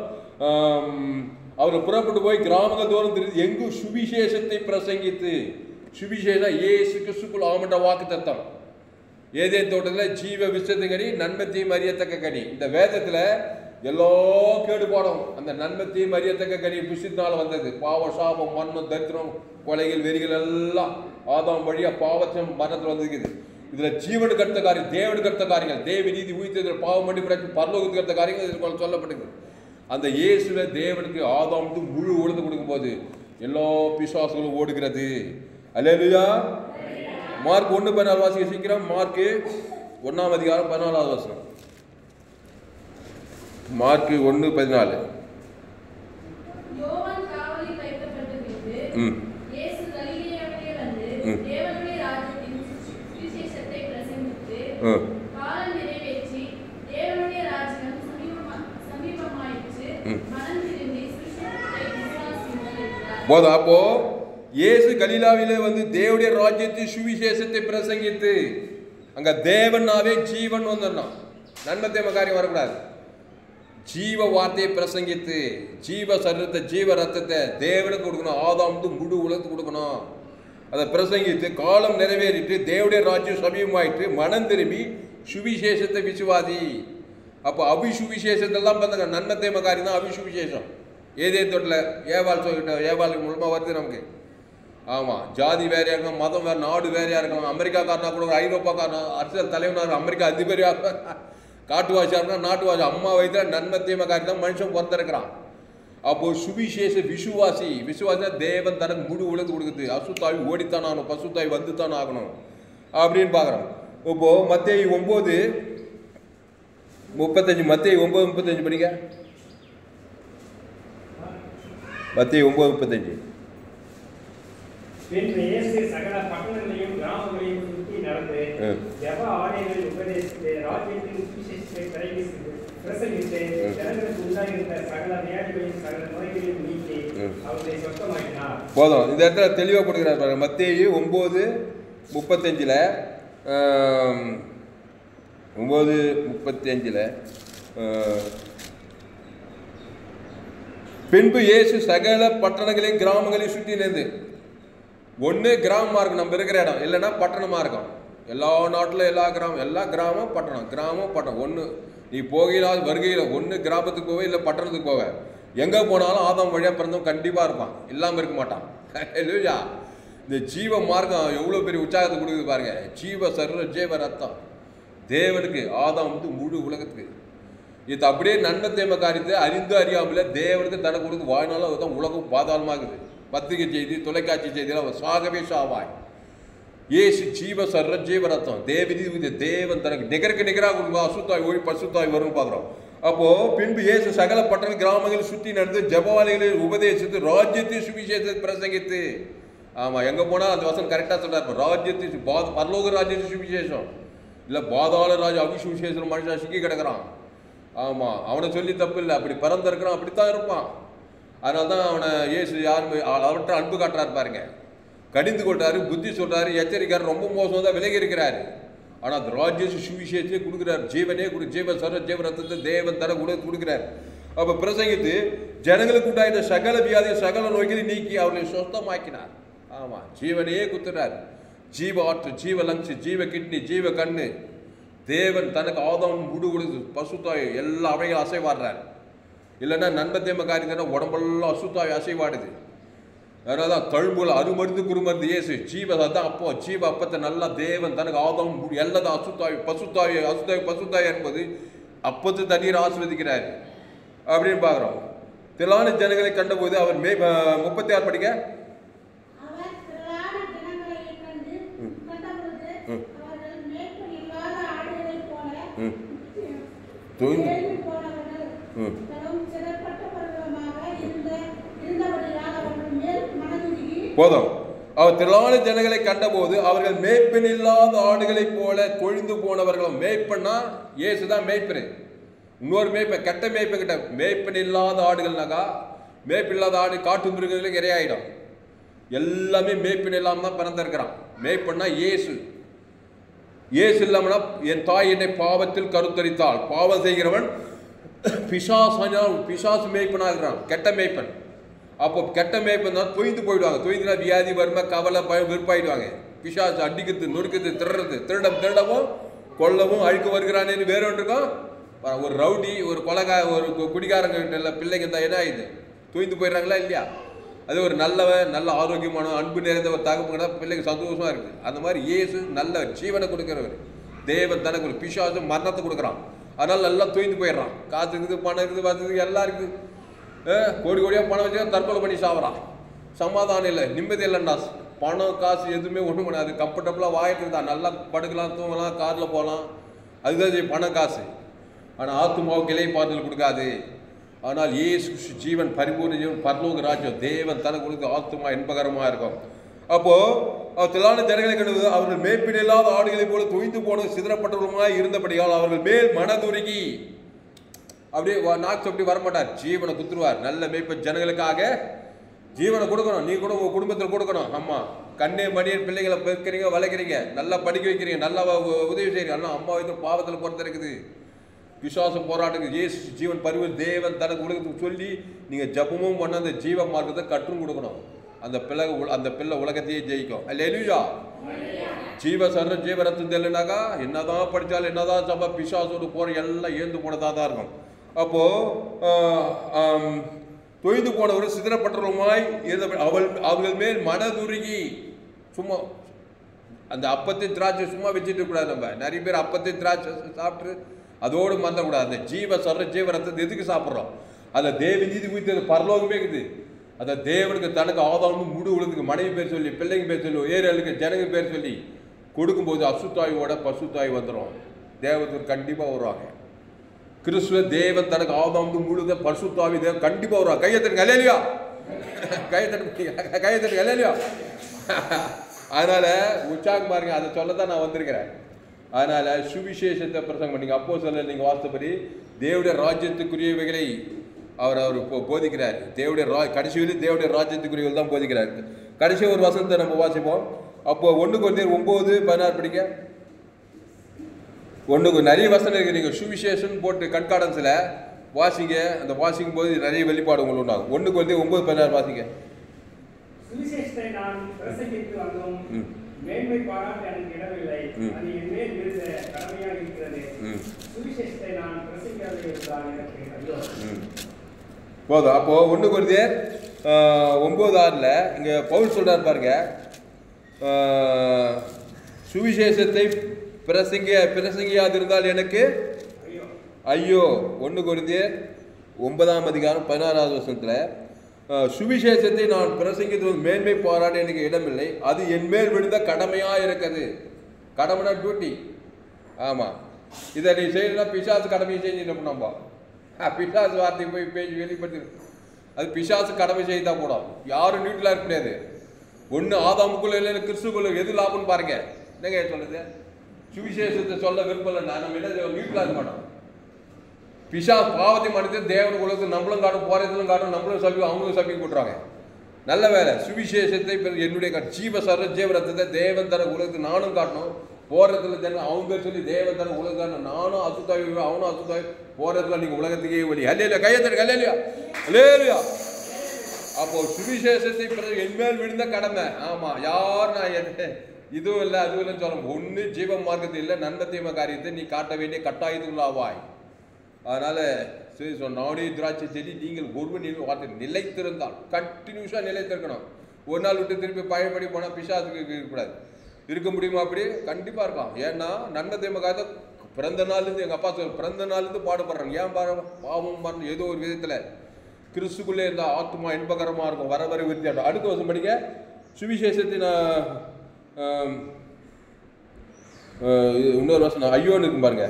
அவர் புறப்பட்டு போய் கிராமங்கள் தோறும் திரிந்து எங்கு சுவிசேஷத்தை பிரசங்கித்து சுவிசேஷம் இயேசு கிறிஸ்துக்குள் ஆமண்ட வாக்கு தத்தம் ஏதேன் தோட்டத்தில் ஜீவ விசத்துக்கடி நன்மத்தையும் அறியத்தக்க கனி இந்த வேதத்துல எல்லா கேடுபாடும் அந்த நன்மத்தையும் அறியத்தக்க கனி புசித்தினால வந்தது பாவ சாபம் மன்மம் தரித்திரம் கொலைகள் வெறிகள் எல்லாம் ஆதாம் வழியா பாவத்தின் மரணத்தில் வந்திருக்குது இதுல ஜீவனுக்கு அடுத்த காரியம் தேவனுக்கு அடுத்த காரியங்கள் தேவ நீதி உயிர்த்ததில் பாவம் பண்ணி பிறகு பரலோகத்துக்கு அடுத்த காரியங்கள் இதுக்கு சொல்லப்பட்டிருக்கு அந்த இயேசுவை தேவனுக்கு ஆதாமுக்கு முழு உழுது கொடுக்கும்போது எல்லா பிசாசுகளும் ஓடுகிறது அல்லேலுயா மார்க் ஒன்று பதினாலு வாசிக்க சீக்கிரம் மார்க்கு ஒன்றாம் அதிகாரம் பதினாலாவது வசனம் மார்க்கு ஒன்று பதினாலு யோவான் காவலில் வைக்கப்பட்டு விட்டு ம் இயேசு கலிலேயாவிலே வந்து ம். தேவனுடைய ராஜ்யத்தின் சுவிசேஷத்தை பிரசங்கித்து ம் காலம் நிறைவேற்றி தேவனுடைய ராஜ்யம் சமீபமா- சமீபமாயிற்று ம். மனம் திரும்பி சுவிசேஷத்தை விசுவாசியுங்கள் என்றார் போதும் அப்போ இயேசு கலிலாவிலே வந்து தேவனுடைய ராஜ்யத்தின் சுவிசேஷத்தை பிரசங்கித்து அங்க தேவனாவே ஜீவன் வந்துடணும் நன்மத்தேம காரியம் வரக்கூடாது ஜீவ வார்த்தையை பிரசங்கித்து ஜீவ சரீரத்தை ஜீவ ரத்தத்தை தேவனுக்கு கொடுக்கணும் ஆதாம் வந்து முழு உலகத்துக்கு கொடுக்கணும் அதை பிரசங்கித்து காலம் நிறைவேறிட்டு தேவனுடைய ராஜ்யம் சமீபமாயிட்டு மனம் திரும்பி சுவிசேஷத்தை விசுவாதி அப்போ அபிசுவிசேஷத்தெல்லாம் பார்த்தாங்க நன்மத்தேம காரியம் தான் அபிசுவிசேஷம் ஏதே தொட்டில் ஏவாள் சொல்லிட்ட ஏவாளுக்கு மூலமாக வருது நமக்கு ஆமாம் ஜாதி வேறையாக இருக்கலாம் மதம் வேறு நாடு வேறையாக இருக்கலாம் அமெரிக்காக்காரனா கூட ஒரு ஐரோப்பாக்காரனா அரசியல் தலைவனாக இருக்கலாம் அமெரிக்கா அதிபரியாக காட்டுவாசியாக இருக்கலாம் நாட்டுவாசி அம்மா வயதில் நன்மத்தேம காரியம் தான் மனுஷன் பிறந்திருக்கிறான் அப்போ சுவிசேஷ விசுவாசி விசுவாசி தேவன் தனக்கு முழு உலகத்து கொடுக்குது அசுத்தாய் ஓடித்தான் ஆகணும் பசுத்தாய் வந்து தான் ஆகணும் அப்படின்னு பார்க்குறோம் இப்போ மத்தேயு ஒம்பது முப்பத்தஞ்சு மத்தேயு ஒம்பது முப்பத்தஞ்சு படிங்க மத்தேயு ஒம்பது முப்பத்தஞ்சு பின்பு இயேசு சகல பட்டணங்களையும் கிராமங்களையும் சுற்றி நடந்து ம். ஜெப ஆலயங்களில் உபதேசித்து ராஜ்யத்தின் சுவிசேஷத்தை பிரசங்கித்து பிரசங்கித்து ஜனங்களுக்கு உண்டாயிருந்த சகல வியாதிகளையும் சகல நோய்களையும் நீக்கி ம். அவர்களை சொத்தமாக்கினார் போதும் இந்த இடத்துல தெளிவாக கொடுக்குறாரு பாருங்க மத்தேயு ஒம்பது முப்பத்தஞ்சில் ஒம்பது முப்பத்தஞ்சில் பின்பு இயேசு சகல பட்டணங்களையும் கிராமங்களையும் சுற்றி நின்று ஒன்று கிராமமாக இருக்கும் நம்ம இருக்கிற இடம் இல்லைன்னா பட்டணமாக இருக்கும் எல்லா நாட்டில் எல்லா கிராமம் எல்லா கிராமம் பட்டணம் கிராமம் பட்டணம் ஒன்று நீ போகையிலாது வருகையில் ஒன்று கிராமத்துக்கு போவே இல்லை பட்டணத்துக்கு போவே எங்கே போனாலும் ஆதாம் வழியாக பிறந்தவன் கண்டிப்பாக இருப்பான் இல்லாமல் இருக்க மாட்டான் இல்லையா இந்த ஜீவ மார்க்கம் எவ்வளோ பெரிய உற்சாகத்தை கொடுக்குது பாருங்க ஜீவ சர்வ ஜீவ ரத்தம் தேவனுக்கு ஆதாம் வந்து முழு உலகத்துக்கு இது அப்படியே நன்மை தேம காரியத்தை அறிந்து அறியாமல தேவனுக்கு தன கொடுத்து வாழ்நாளும் அதுதான் உலகம் பாதாளமாகுது பத்திரிகை செய்தி தொலைக்காட்சி செய்தியில் அவன் சாகவே சாவாய் ஏசு ஜீவ சர்ற ஜீவ ரத்தம் தேவதி இது தேவன் தனக்கு நிகருக்கு நிகராக கொடுக்கும் அசுத்தாய் ஒளி பசுத்தாய் வரும்னு பார்க்குறோம் அப்போ பின்பு இயேசு சகல பட்டண கிராமங்களில் சுற்றி நடந்து ஜபவாலிகளில் உபதேசித்து ராஜ்யத்தை சுவிசேஷத்தை பிரசங்கித்து ஆமா எங்க போனா அந்த வசனம் கரெக்டா சொல்றாரு ராஜ்யத்தை சு- பா- பரலோக ராஜ்யத்தை சுவிசேஷம் இல்ல பாதாள ராஜ அபிசுவிசேஷம் மனுஷன் சிக்கி கிடக்குறான் ஆமா அவனை சொல்லி தப்பு இல்லை அப்படி பிறந்திருக்கிறான் அப்படித்தான் இருப்பான் அதனால தான் அவனை இயேசு யாருமே அவர்கிட்ட அன்பு காட்டுறாரு பாருங்க கடிந்து கொண்டாரு புத்தி சொல்றாரு எச்சரிக்காரு ரொம்ப மோசம் தான் விலகி இருக்கிறாரு ஆனா அந்த ராஜ்ய சுவிசேஷத்தை கொடுக்குறாரு ஜீவனே கொடு ஜீவ சர ஜீவ ரத்தத்தை தேவன் தர கொடு கொடுக்குறாரு அப்ப பிரசங்கித்து ஜனங்களுக்கு உண்டாயிருந்த சகல வியாதி சகல நோய்களை நீக்கி அவர்களை சொஸ்தமாக்கினார் ஆமா ஜீவனையே குத்துறார் ஜீவ ஆற்று ஜீவ லங்ஸ் ஜீவ கிட்னி ஜீவ கண்ணு தேவன் தனக்கு ஆதம் முடு கொடுத்து பசுத்தாய் எல்லா அவையும் அசைவாடுறார் இல்லைன்னா நன்மத்தேம காரியத்தில் உடம்பெல்லாம் அசுத்தாய் அசைவாடுது அதனால தான் கழும்புல அருமருந்து குருமருந்து இயேசு ஜீவ அதான் அப்போ ஜீவ அப்பத்தை நல்லா தேவன் தனக்கு ஆதம் எல்லாதான் அசுத்தாய் பசுத்தாய் அசுத்தாய் பசுத்தாய் என்பது அப்பத்து தண்ணீர் ஆசிர்வதிக்கிறார் அப்படின்னு பார்க்குறோம் திலான ஜனங்களை கண்டபோது அவர் மே முப்பத்தி ஆறு படிக்க அவர் திரளான ஜனங்களைக் கண்டு கண்டபொழுது அவர்கள் மேய்ப்பன் இல்லாத ஆடுகளைப் போல ம். தொய்ந்து. தேடி போனவர்கள் ம். தரும் சிறைப்பட்டவர்களுமாக இருந்த இருந்தபடியால் அவர்கள் மேல் மனதுருகி போதும் அவர் திரளான ஜனங்களை கண்டபோது அவர்கள் மேய்ப்பன் இல்லாத ஆடுகளைப் போல கொழிந்து போனவர்களும் மேய்ப்பன்னா இயேசுதான் மேய்ப்பரு இன்னொரு மேய்ப்பன் கெட்ட மேய்ப்பன் கிட்ட மேய்ப்பன் இல்லாத ஆடுகள்னாக்கா மேய்ப்பன் இல்லாத ஆடு காட்டு மிருகங்களுக்கு இரையாயிடும் எல்லாமே மேய்ப்பன் இல்லாம தான் பிறந்திருக்கிறான் மேய்ப்பன்னா இயேசு இயேசு இல்லாமனா என் தாய் என்னை பாவத்தில் கருத்தரித்தாள் பாவம் செய்கிறவன் பிசாசானால் பிசாசு மேய்ப்பனாகிறான் கெட்ட மேய்ப்பன் அப்போ கெட்ட மேய்ப்பன் தான் தொய்ந்து போயிடுவாங்க தொய்ந்துனா வியாதி வறுமை கவலை பயம் வெறுப்பாயிடுவாங்க பிசாசு அடிக்கிறது நொறுக்கிறது திருடுறது திருடம் திருடவும் கொல்லவும் அழுக்க வருகிறானேன்னு வேற ஒன்று இருக்கும் வ- ஒரு ரவுடி ஒரு கொலகா ஒரு கு- குடிகாரங்க நல்ல பிள்ளைங்க இருந்தால் என்ன ஆயிடுது தொய்ந்து போயிடுறாங்களா இல்லையா அது ஒரு நல்லவன் நல்ல ஆரோக்கியமான அன்பு நிறைந்த ஒரு தகப்புனா பிள்ளைங்க சந்தோஷமா இருக்கு அந்த மாதிரி இயேசு நல்ல ஜீவனை கொடுக்கிறவர் தேவன் தனக்கு ஒரு பிசாசு மரணத்தை கொடுக்குறான் அதனால நல்லா தொய்ந்து போயிடுறான் காசு இருக்குது பணம் இருக்குது வசதி எல்லாம் இருக்குது அஹ், கோடி கோடியாக பணம் வச்சு தற்கொலை பண்ணி சாவறான் சமாதானம் இல்லை நிம்மதி இல்லைண்டா பணம் காசு எதுவுமே ஒன்றும் பண்ணாது கம்ஃபர்டபுளாக வாயிட்டு இருந்தா நல்லா படுக்கலாம் தூங்கலாம் காரில் போகலாம் அதுதான் இது பணம் காசு ஆனால் ஆத்துமாவுக்கு இலை பாடல் கொடுக்காது ஆனால் இயேசு கிறிஸ்து ஜீவன் பரிபூர்ண ஜீவன் பரலோக ராஜ்யம் தேவன் தனக்கு கொடுக்க ஆத்துமா இன்பகரமாக இருக்கும் அப்போ அவர் திலான ஜனங்களை கண்டது அவர்கள் மேற்பின் இல்லாத ஆடுகளைப் போல தொய்ந்து போன சிதறப்பட்டவர்களுமாய் இருந்தபடியால் அவர்கள் மேல் மனதுருகி அப்படியே வ- நாக்கு அப்படி வரமாட்டார் ஜீவனை குத்துருவார் நல்ல மேய்ப்ப ஜனங்களுக்காக ஜீவனை கொடுக்கணும் நீ கூட உங்க குடும்பத்தில் கொடுக்கணும் ஆமா கண்ணே மணியன் பிள்ளைகளை பெருக்கிறீங்க வளர்க்குறீங்க நல்லா படிக்க வைக்கிறீங்க நல்லா உ- உ- உதவி செய்றீங்க ஆனால் அம்மா இது பாவத்தில் பொறுத்த இருக்குது விசுவாசம் போராட்டத்துக்கு இயேசு ஜீவன் பரிவு தேவன் தனக்கு உலகத்துக்கு சொல்லி நீங்க ஜபமும் பண்ண அந்த ஜீவ மார்க்கத்தை கற்றும் கொடுக்கணும் அந்த பிள்ளை உல- அந்த பிள்ளை உலகத்தையே ஜெயிக்கும் அல்ல ஜீவ சர்ற ஜீவ ரத்தம் தெரியலனாக்கா என்னதான் படித்தாலும் என்னதான் சபை பிசாசோடு போற எல்லாம் ஏந்து போனதாக தான் இருக்கும் அப்போ ஆஹ், ஆம், தொய்ந்து போனவர் சிதறப்பட்டவருமாய் இருந்த அவள் அவர்கள் மேல் மனதுருகி சும்மா அந்த அப்பத்தை திராட்சை சும்மா வச்சுட்டு கூடாது நம்ம நிறைய பேர் அப்பத்தை திராட்சை சாப்பிட்டு அதோடு மறந்துடக்கூடாது அந்த ஜீவ சர்ற ஜீவ ரத்தத்தை எதுக்கு சாப்பிட்றோம் அந்த தேவ நீதி குறித்து பரலோகமே இருக்குது அந்த தேவனுக்கு தனக்கு ஆதாரமும் முடு உழுதுக்கு மனைவி பேர் சொல்லி பிள்ளைங்க பேர் சொல்லி ஏரியாளுக்கு ஜனங்க பேர் சொல்லி கொடுக்கும்போது அசுத்தாயோட பசுத்தாய் வந்துடும் தேவத்துக்கு கண்டிப்பாக வருவாங்க கிறிஸ்துவ தேவன் தனக்கு ஆதாம் முழுத பரிசுத்தாவி தேவன் கண்டிப்பா வருவாங்க கையத்தனுக்கு அலையலையா கையத்தனுக்கு கையத்தனுக்கு அலையலையா அதனால உற்சாகம் பாருங்க அதை சொல்ல தான் நான் வந்திருக்கிறேன் அதனால சுவிசேஷத்தை பிரசங்கம் பண்ணீங்க அப்போ சொல்ல நீங்க வாஸ்தபடி தேவடைய ராஜ்யத்துக்குரியவைகளை அவர் அவர் போ- போதிக்கிறார் தேவடைய ரா கடைசியில் தேவடைய ராஜ்யத்துக்குரியவர்கள் தான் போதிக்கிறார் கடைசி ஒரு வசனத்தை நம்ம வாசிப்போம் அப்போ ஒன்று கொஞ்சம் ஒன்பது பதினாறு படிக்க ஒன்றுக்கு நிறைய வசனம் இருக்கு நீங்கள் சுவிசேஷன் போட்டு கண்காடன்ஸில் வாசிங்க அந்த வாசிக்கும் போது நிறைய வெளிப்பாடு உங்களுக்கு உண்டாகும் ஒன்றுக்கு வந்து ஒன்பது பதினாறு வாசிங்க சுவிசேஷத்தை நான் பிரசங்கித்து வந்தோம் ம். மேன்மை பாராட்ட எனக்கு இடமில்லை ம். அது என் மேல் விழுந்த கடமையாக இருக்கிறது ம் சுவிசேஷத்தை நான் பிரசங்கிக்காத இருந்தால் எனக்கு ஐயோ ம். போதும் அப்போ ஒன்று குருதே ஒம்பது ஆறில் இங்கே பவுல் சொல்றார் பாருங்க ஆஹ், சுவிசேஷத்தை பிரசங்கிய பிரசங்கியாதிருந்தால் எனக்கு ஐயோ ஐயோ ஒன்று குருதே ஒன்பதாம் அதிகாரம் பதினாறாவது வருஷத்தில் சுவிசேஷத்தை நான் பிரசங்கித்து மேன்மை பாராட்ட எனக்கு இடமில்லை அது என் மேல் விழுந்த கடமையாக இருக்குது கடமைனா டியூட்டி ஆமாம் இதை நீ செய்யணும்னா பிசாசு கடமையை செஞ்சுட்டு நம்ம பிசாசு வார்த்தை போய் பேசி வெளிப்படுத்தி அது பிசாசு கடமை செய்தா போடும் யாரும் நீட்டில் இருக்க முடியாது ஒன்று ஆதாமுக்குள்ள இல்லை கிறிஸ்துக்குள்ள எது லாபம்னு பாருங்க என்னங்க சொல்லுது சுவிசேஷத்தை சொல்ல விருப்பம் இல்லை நம்ம என்ன நீட்டில் இருக்க மாட்டோம் பிசா பாவத்தை மனித தேவன் குலத்து நம்மளும் காட்டும் போறதுலும் காட்டும் நம்மளும் சபி அவங்களும் சபி போட்டுறாங்க நல்ல வேலை சுவிசேஷத்தை இப்ப என்னுடைய கா- ஜீவ சர ஜீவரத்தை தேவன் தர உலகத்துக்கு நானும் காட்டணும் போறதுல தானே அவங்க பேர் சொல்லி தேவன் தர உலகம் நானும் அசுத்தாய் அவனும் அசுத்தாய் போறதுல நீங்க உலகத்துக்கே வழி அல்லையா கையத்தர் கல்லையா அல்லேலியா அப்போ சுவிசேஷத்தை பிறகு என்மேல் விழுந்த கடமை ஆமா யார் நான் எது இதுவும் இல்லை அதுவும் இல்லைன்னு சொல்ல ஒன்று ஜீவ மார்க்கத்தில் இல்லை நன்மை தீம காரியத்தை நீ காட்ட வேண்டிய கட்டாயத்துள்ளாவாய் அதனால சரி சொன்ன நாடி திராட்சை செடி நீங்கள் ஒருவன் நீ வார்த்தை நிலைத்திருந்தால் கண்டினியூஸாக நிலைத்திருக்கணும் ஒரு நாள் விட்டு திருப்பி பழையபடி போனால் பிசாசுக்கு இருக்கக்கூடாது இருக்க முடியுமா அப்படி கண்டிப்பாக இருக்கலாம் ஏன்னா நன்மை தேமக்காக பிறந்த நாள்லேருந்து எங்கள் அப்பா சொல் பிறந்த நாள்லேருந்து பாடுபடுறாங்க ஏன் பாரு பாவம் மரணம் ஏதோ ஒரு விதத்தில் கிறிஸ்துக்குள்ளே இருந்த ஆத்மா இன்பகரமாக இருக்கும் வர வர விருத்தி அடுத்த வருஷம் படிக்க சுவிசேஷத்தின் ஆஹ், ஆம், ஆஹ், இது இன்னொரு வருஷம் ஐயோன்னு இருக்கும் பாருங்க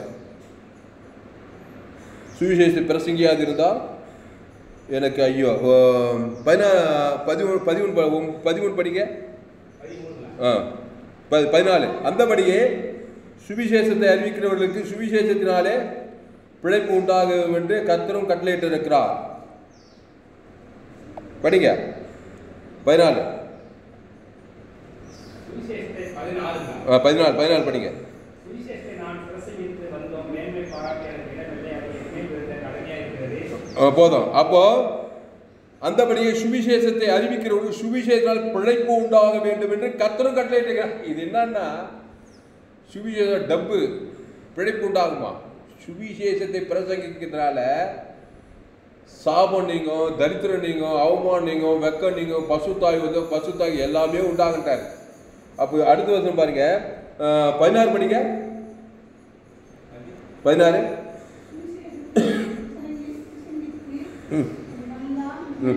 சுவிசேஷத்தை பிரசங்கியாது இருந்தால் எனக்கு ஐயோ ஆம், பதினா பதிமூணு பதிமூணு ப- உம், பதிமூணு படிங்க ஆ ப- பதினாலு அந்தபடியே சுவிசேஷத்தை அறிவிக்கிறவர்களுக்கு சுவிசேஷத்தினாலே பிழைப்பு உண்டாகும் என்று கர்த்தரும் கட்டளையிட்டு இருக்கிறார் படிங்க பதினாலு சுவிசேஷத்தை பதினாறு ஆ, பதினாலு பதினாலு படிங்க சுவிசேஷத்தை நான் பிரசங்கித்து வந்தோம் மேன்மை பாராட்ட எனக்கு இடமில்லை அது என் மேல் விழுந்த கடமையாக இருக்கிறது ஆ, போதும் அப்போ அந்தபடியே சுவிசேஷத்தை அறிவிக்கிறவர்கள் சுவிசேஷத்தால் பிழைப்பு உண்டாக வேண்டும் என்று கர்த்தரும் கட்டளையிட்டுக்கிறார் இது என்னன்னா சுவிசேஷ டப்பு பிழைப்பு உண்டாகுமா சுவிசேஷத்தை பிரசங்கிக்கிறதுனால சாபம் நீங்கும் தரித்திரம் நீங்கும் அவமானம் நீங்கும் வெக்கம் நீங்கும் பசுத்தாய் வந்து பசுத்தாய் எல்லாமே உண்டாகட்டார் அப்போ அடுத்த வருஷம் பாருங்க ஆ, பதினாறு படிங்க பதினாறு ம். ம்.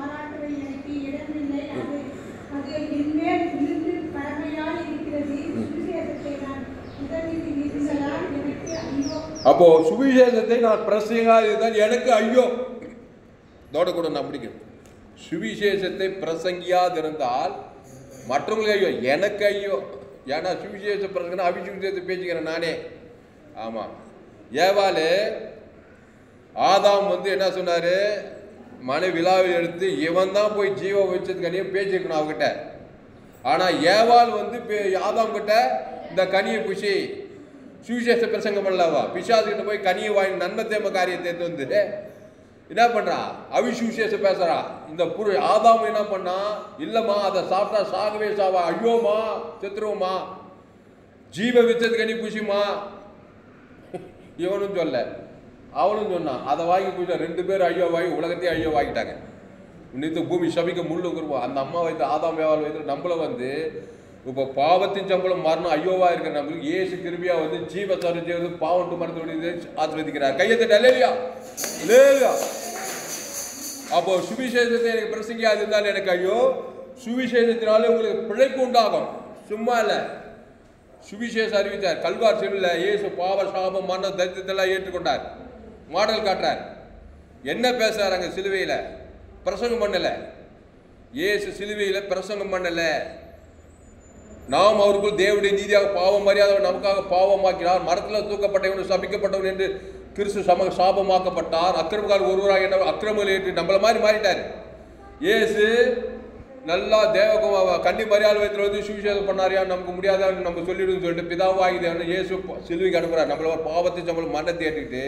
அப்போ சுவிசேஷத்தை நான் பிரசங்காது இருந்தால் எனக்கு ஐயோ இதோட கூட நான் முடிக்கிறேன் சுவிசேஷத்தை பிரசங்கியாதிருந்தால் மற்றவங்களுக்கு ஐயோ எனக்கு ஐயோ ஏன்னா சுவிசேஷ பிரசங்கனா அபிசுவிசேஷத்தை பேசிக்கிறேன் நானே ஆமாம் ஏவாளு ஆதாம் வந்து என்ன சொன்னாரு மனை விழாவில் எடுத்து இவன் தான் போய் ஜீவ வச்சதுக்கனியே பேசியிருக்கணும் அவகிட்ட ஆனா ஏவாள் வந்து பே- ஆதாம் கிட்ட இந்த கனியை புஷி சுவிசேஷ பிரசங்கம் பண்ணலவா பிசாசு கிட்ட போய் கனியை வாங்கி நன்மை தேம காரியத்தை எடுத்து வந்து என்ன பண்றா அவிசுவிசேஷம் பேசுறா இந்த புரு ஆதாம் என்ன பண்ணா இல்லம்மா அதை சாப்பிட்டா சாகவே சாவா ஐயோமா செத்துருவோமா ஜீவ விச்சது கனி புஷிமா இவனும் சொல்ல அவனும் சொன்னான் அதை வாங்கி பூஜை ரெண்டு பேரும் ஐயோ வாங்கி உலகத்தையும் ஐயோ வாங்கிட்டாங்க இன்னித்து பூமி சபிக்க முள்ளு குருவா அந்த அம்மா வைத்து ஆதாம் வியாபாரம் வைத்து நம்மள வந்து இப்போ பாவத்தின் சம்பளம் மரணம் ஐயோவா இருக்கிற நம்மளுக்கு ஏசு கிருபியா வந்து ஜீவ சருஜி வந்து பாவம் மரணத்தோடு ஆசிர்வதிக்கிறார் கையத்தை லேலியா லேலியா அப்போ சுவிசேஷத்தை எனக்கு பிரசங்கியாது இருந்தால் எனக்கு ஐயோ சுவிசேஷத்தினாலே உங்களுக்கு பிழைப்பு உண்டாகும் சும்மா இல்லை சுவிசேஷம் அறிவித்தார் கல்வார் செல்ல இயேசு பாவ சாபம் மரண தரித்திரத்தெல்லாம் ஏற்றுக்கொண்டார் மாடல் காட்டுறார் என்ன பேசுறார் அங்க சிலுவையில பிரசங்கம் பண்ணல இயேசு சிலுவையில பிரசங்கம் பண்ணல நாம் அவருக்குள் தேவனுடைய நீதியாக பாவம் மரியாதை நமக்காக பாவமாக்கினார் மரத்தில் தூக்கப்பட்டவன் சபிக்கப்பட்டவன் என்று கிறிஸ்து சம சாபமாக்கப்பட்டார் அக்கிரமக்கார் ஒருவராக என்ன அக்கிரமங்கள் ஏற்று நம்மள மாதிரி மாறிட்டார் இயேசு நல்லா தேவகுமா கன்னி மரியாதை வைத்து வந்து சுவிசேஷம் பண்ணாரியா நமக்கு முடியாதான்னு நம்ம சொல்லிடுன்னு சொல்லிட்டு பிதாவாகி தேவன் இயேசு சிலுவைக்கு அனுப்புறார் நம்மள ஒரு பாவத்தை நம்மள மரணத்தை ஏற்றுக்கிட்டு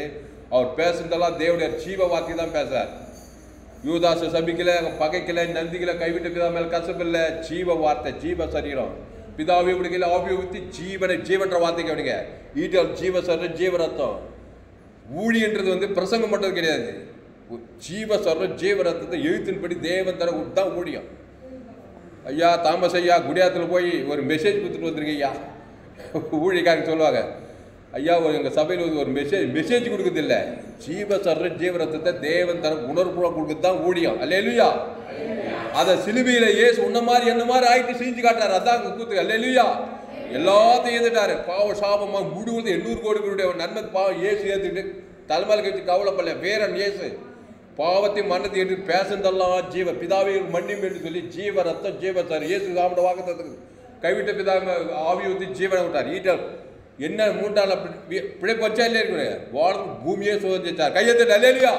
அவர் பேசுனதெல்லாம் தேவனுடைய ஜீவ வார்த்தை தான் பேசுறார் யூதாச சபிக்கல பகைக்கல நந்திக்கல கைவிட்ட பிதா மேல் கசப்பில்ல ஜீவ வார்த்தை ஜீவ சரீரம் பிதாவை விடுக்கல ஆவியை ஊத்தி ஜீவனை ஜீவன்ற வார்த்தை கவனிங்க ஈட்டல் ஜீவ சரீரம் ஜீவ ரத்தம் ஊழியன்றது வந்து பிரசங்கம் மட்டும் கிடையாது ஜீவ சர்வ ஜீவ ரத்தத்தை எழுத்தின்படி தேவன் தர தான் ஊழியம் ஐயா தாமஸ் ஐயா குடியாத்தில் போய் ஒரு மெசேஜ் கொடுத்துட்டு வந்திருக்கீங்க ஐயா ஊழியக்காரங்க சொல்லுவாங்க ஐயா ஒரு எங்கள் சபையில் வந்து ஒரு மெசேஜ் மெசேஜ் கொடுக்குறது இல்லை ஜீவ சர்ற ஜீவ ரத்தத்தை தேவன் தர உணர்வுபூர்வம் கொடுக்குறது தான் ஊழியம் அல்லேலுயா அதை சிலுவையில இயேசு உன்ன மாதிரி என்ன மாதிரி ஆயிட்டு செஞ்சு காட்டாரு அதான் அங்க கூத்து அல்லேலுயா எல்லாத்தையும் ஏத்துட்டாரு பாவ சாபமா முழுவதும் எண்ணூறு கோடி பேருடைய நன்மை பாவம் இயேசு ஏத்துட்டு தலைமையில கழிச்சு கவலைப்படல வேறன் இயேசு பாவத்தை மரணத்தை என்று பேசுந்தெல்லாம் ஜீவ பிதாவை மன்னியும் என்று சொல்லி ஜீவ ரத்தம் ஜீவ சார் இயேசு சாப்பிட வாக்குத்தத்துக்கு கைவிட்ட பிதா ஆவி ஊற்றி ஜீவனை விட்டார் ஈட்டர் என்ன மூன்றாள் அப்படி பிழைப்பு வச்சா இல்லையா இருக்கிற வானத்துக்கு பூமியே சோதிச்சார் கையெழுத்து நல்லையா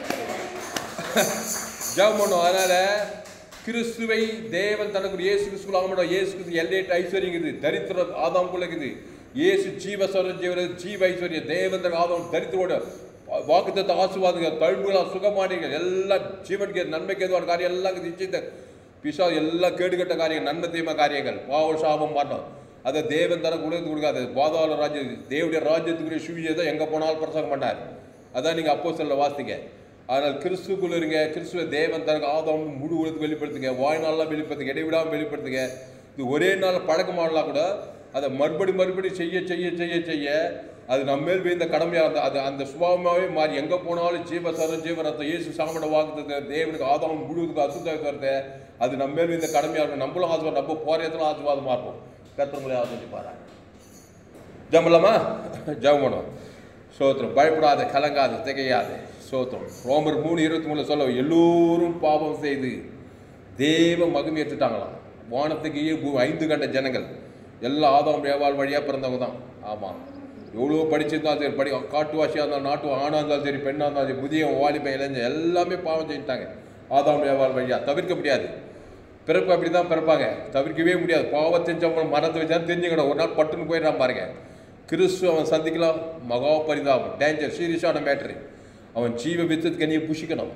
ஜெபம் பண்ணும் அதனால கிறிஸ்துவை தேவன் தனக்கு இயேசு கிறிஸ்துவ ஆகமாட்டோம் இயேசு கிறிஸ்து எல்லையிட்ட ஐஸ்வர்யம் இருக்குது தரித்திரம் ஆதாம் இருக்குது இயேசு ஜீவ சொல்ற ஜீவன ஜீவ ஐஸ்வர்யம் தேவன் தனக்கு ஆதாம் தரித்திரோட வாக்குத்தத்தை ஆசுவாதுங்க தழும்புகளா சுகமானீங்க எல்லாம் ஜீவனுக்கு நன்மைக்கு எதுவான காரியம் எல்லாம் நிச்சயத்தை பிசா எல்லாம் கேடுகட்ட காரியங்கள் நன்மை தீமை காரியங்கள் பாவ சாபம் மாட்டோம் அதை தேவன் தர உலகத்துக்கு கொடுக்காது பாதாள ராஜ்யம் தேவனுடைய ராஜ்யத்துக்குரிய சுவிஜேதம் எங்கே போனாலும் பிரசங்கம் பண்ணார் அதான் நீங்கள் அப்போ சொல்ல வாசிங்க ஆனால் கிறிஸ்துக்குள்ள இருங்க கிறிஸ்துவ தேவன் தனக்கு ஆதாம் முழு உலகத்துக்கு வெளிப்படுத்துங்க வாழ்நாளெலாம் வெளிப்படுத்துங்க இடைவிடாமல் வெளிப்படுத்துங்க இது ஒரே நாள் பழக்கமாடலாம் கூட அதை மறுபடி மறுபடி செய்ய செய்ய செய்ய செய்ய அது நம்ம மேல் இந்த கடமையாக இருந்த அது அந்த சுபாவமாகவே மாறி எங்கே போனாலும் ஜீவ சர ஜீவ ரத்தம் இயேசு சாமட வாக்குறது தேவனுக்கு ஆதாம் முழுவதுக்கு அசுத்தம் வருது அது நம்ம மேல் இந்த கடமையாக இருக்கும் நம்மளும் ஆசீர்வாதம் நம்ம போகிறதுல ஆசீர்வாதமாக இருப்போம் கத்தவங்களே ஆசிர்வதிப்பாரா ஜம்பலாமா ஜெபம் சோத்திரம் பயப்படாத கலங்காது திகையாது சோத்திரம் ரோமர் மூணு இருபத்தி மூணுல சொல்ல எல்லோரும் பாவம் செய்து தேவ மகிமையேற்றுட்டாங்களாம் வானத்துக்கு ஈ- பூ- ஐந்து கண்ட ஜனங்கள் எல்லா ஆதாம் ஏவாள் வழியாக பிறந்தவங்க தான் ஆமாம் எவ்வளோ படிச்சிருந்தாலும் சரி படி காட்டுவாசியாக இருந்தாலும் நாட்டு ஆணாக இருந்தாலும் சரி பெண்ணாக இருந்தாலும் சரி புதிய வாலிபன் இளைஞர் எல்லாமே பாவம் செஞ்சுட்டாங்க ஆதாம் ஏவாள் வழியாக தவிர்க்க முடியாது பிறப்பு அப்படி தான் பிறப்பாங்க தவிர்க்கவே முடியாது பாவம் செஞ்சவங்க மறந்து வச்சா தெரிஞ்சுக்கணும் ஒரு நாள் பட்டுன்னு போயிடுறான் பாருங்க கிறிஸ்து அவன் சந்திக்கலாம் மகா பரிதாபம் டேஞ்சர் சீரியஸான மேட்ரு அவன் ஜீவ வித்தத்து கனியை புஷிக்கணும்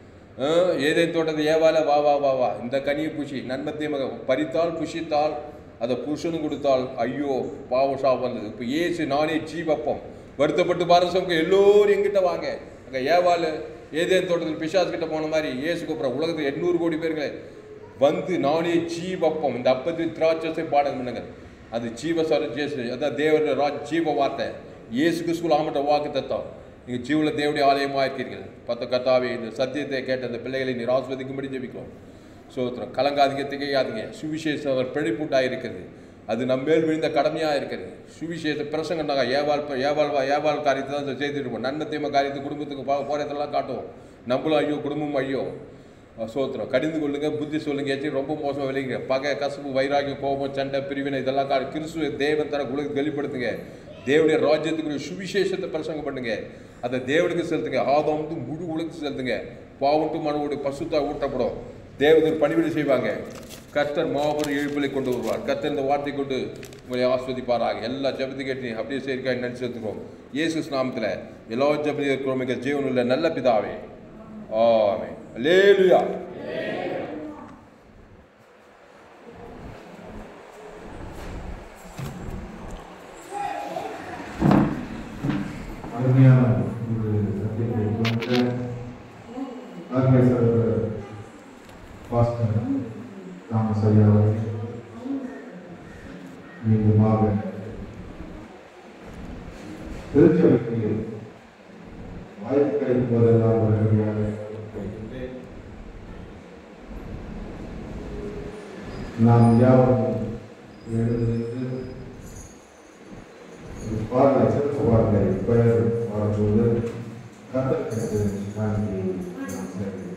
ஏதேன் தோட்டத்தை ஏவால வா வா வா வா இந்த கனியை புஷி நன்மத்தை மக பறித்தால் புஷித்தால் அதை புருஷனும் கொடுத்தால் ஐயோ பாவ சாபம் வந்தது இப்போ ஏசு நானே ஜீவப்பம் வருத்தப்பட்டு பாரசவங்க எல்லோரும் எங்கிட்ட வாங்க அங்கே ஏவாள் ஏதேன் தோட்டத்தில் பிசாஸ் கிட்ட போன மாதிரி ஏசு கூப்பிட்ற உலகத்தில் எண்ணூறு கோடி பேருங்களே வந்து நானே ஜீவப்பம் இந்த அப்பத்து திராட்சத்தை பாடம் பண்ணுங்க அது ஜீவசார ஜேசு அதான் தேவனுடைய ராஜ் ஜீவ வார்த்தை இயேசு கிறிஸ்துவில் ஆமட்ட வாக்கு தத்தம் நீங்கள் ஜீவில் தேவனுடைய ஆலயமாக இருக்கிறீர்கள் பத்த கத்தாவே இந்த சத்தியத்தை கேட்ட அந்த பிள்ளைகளை நீர் ஆஸ்வதிக்கும்படி ஜெபிக்கும் சோத்திரம் கலங்காதீங்க திகையாதீங்க சுவிசேஷம் அவர் பிழைப்புண்டாக இருக்கிறது அது நம்ம மேல் விழுந்த கடமையாக இருக்கிறது சுவிசேஷ பிரசங்கம்னாங்க ஏவாள் ப- ஏவாள் வா- ஏவாள் காரியத்தை தான் செய்துட்டு இருப்போம் நன்மை தீமை காரியத்தை குடும்பத்துக்கு பா போகிறதெல்லாம் காட்டுவோம் நம்மளும் ஐயோ குடும்பம் ஐயோ சோத்திரம் கடிந்து கொள்ளுங்க புத்தி சொல்லுங்க ஏச்சு ரொம்ப மோசமாக விளையுங்க பகை கசப்பு வைராகியம் கோபம் சண்டை பிரிவினை இதெல்லாம் கா கிறிஸ்துவ தேவன் தர உலகத்துக்கு வெளிப்படுத்துங்க தேவனுடைய ராஜ்யத்துக்கு சுவிசேஷத்தை பிரசங்கம் பண்ணுங்க அதை தேவனுக்கு செலுத்துங்க ஆதம் வந்து முழு உலகத்துக்கு செலுத்துங்க பாவட்டு மனவோடு பசுத்தா ஊட்டப்படும் தேவதர் பணிவிடை செய்வாங்க கர்த்தர் மாபெரும் எழுப்பிலை கொண்டு வருவார் கர்த்தர் இந்த வார்த்தை கொண்டு உங்களை ஆஸ்வதிப்பாராக எல்லா ஜபத்தை கேட்டு அப்படியே சேர்க்காய் நன்றி செலுத்துக்கிறோம் இயேசு நாமத்தில் எல்லா ஜபதி இருக்கிறோம் எங்கள் ஜீவனுள்ள நல்ல பிதாவே ஆமென் அல்லேலூயா அருமையான ஒரு சத்தியத்தை கொண்ட அருமை சகோதரர் பாஸ்டர் தாமஸ் ஐயா அவர்கள் மீண்டுமாக திருச்சபைக்கு வாய்ப்பு கிடைக்கும் போதெல்லாம் ஒரு அருமையாக கேட்கின்றேன். நாம் யாவரும் எழுந்து ஒரு பாடலை சிறப்பு பாடலை பெயர் பாடும்போது கத்தருக்கு நன்றி நாம் சேர்க்கிறோம்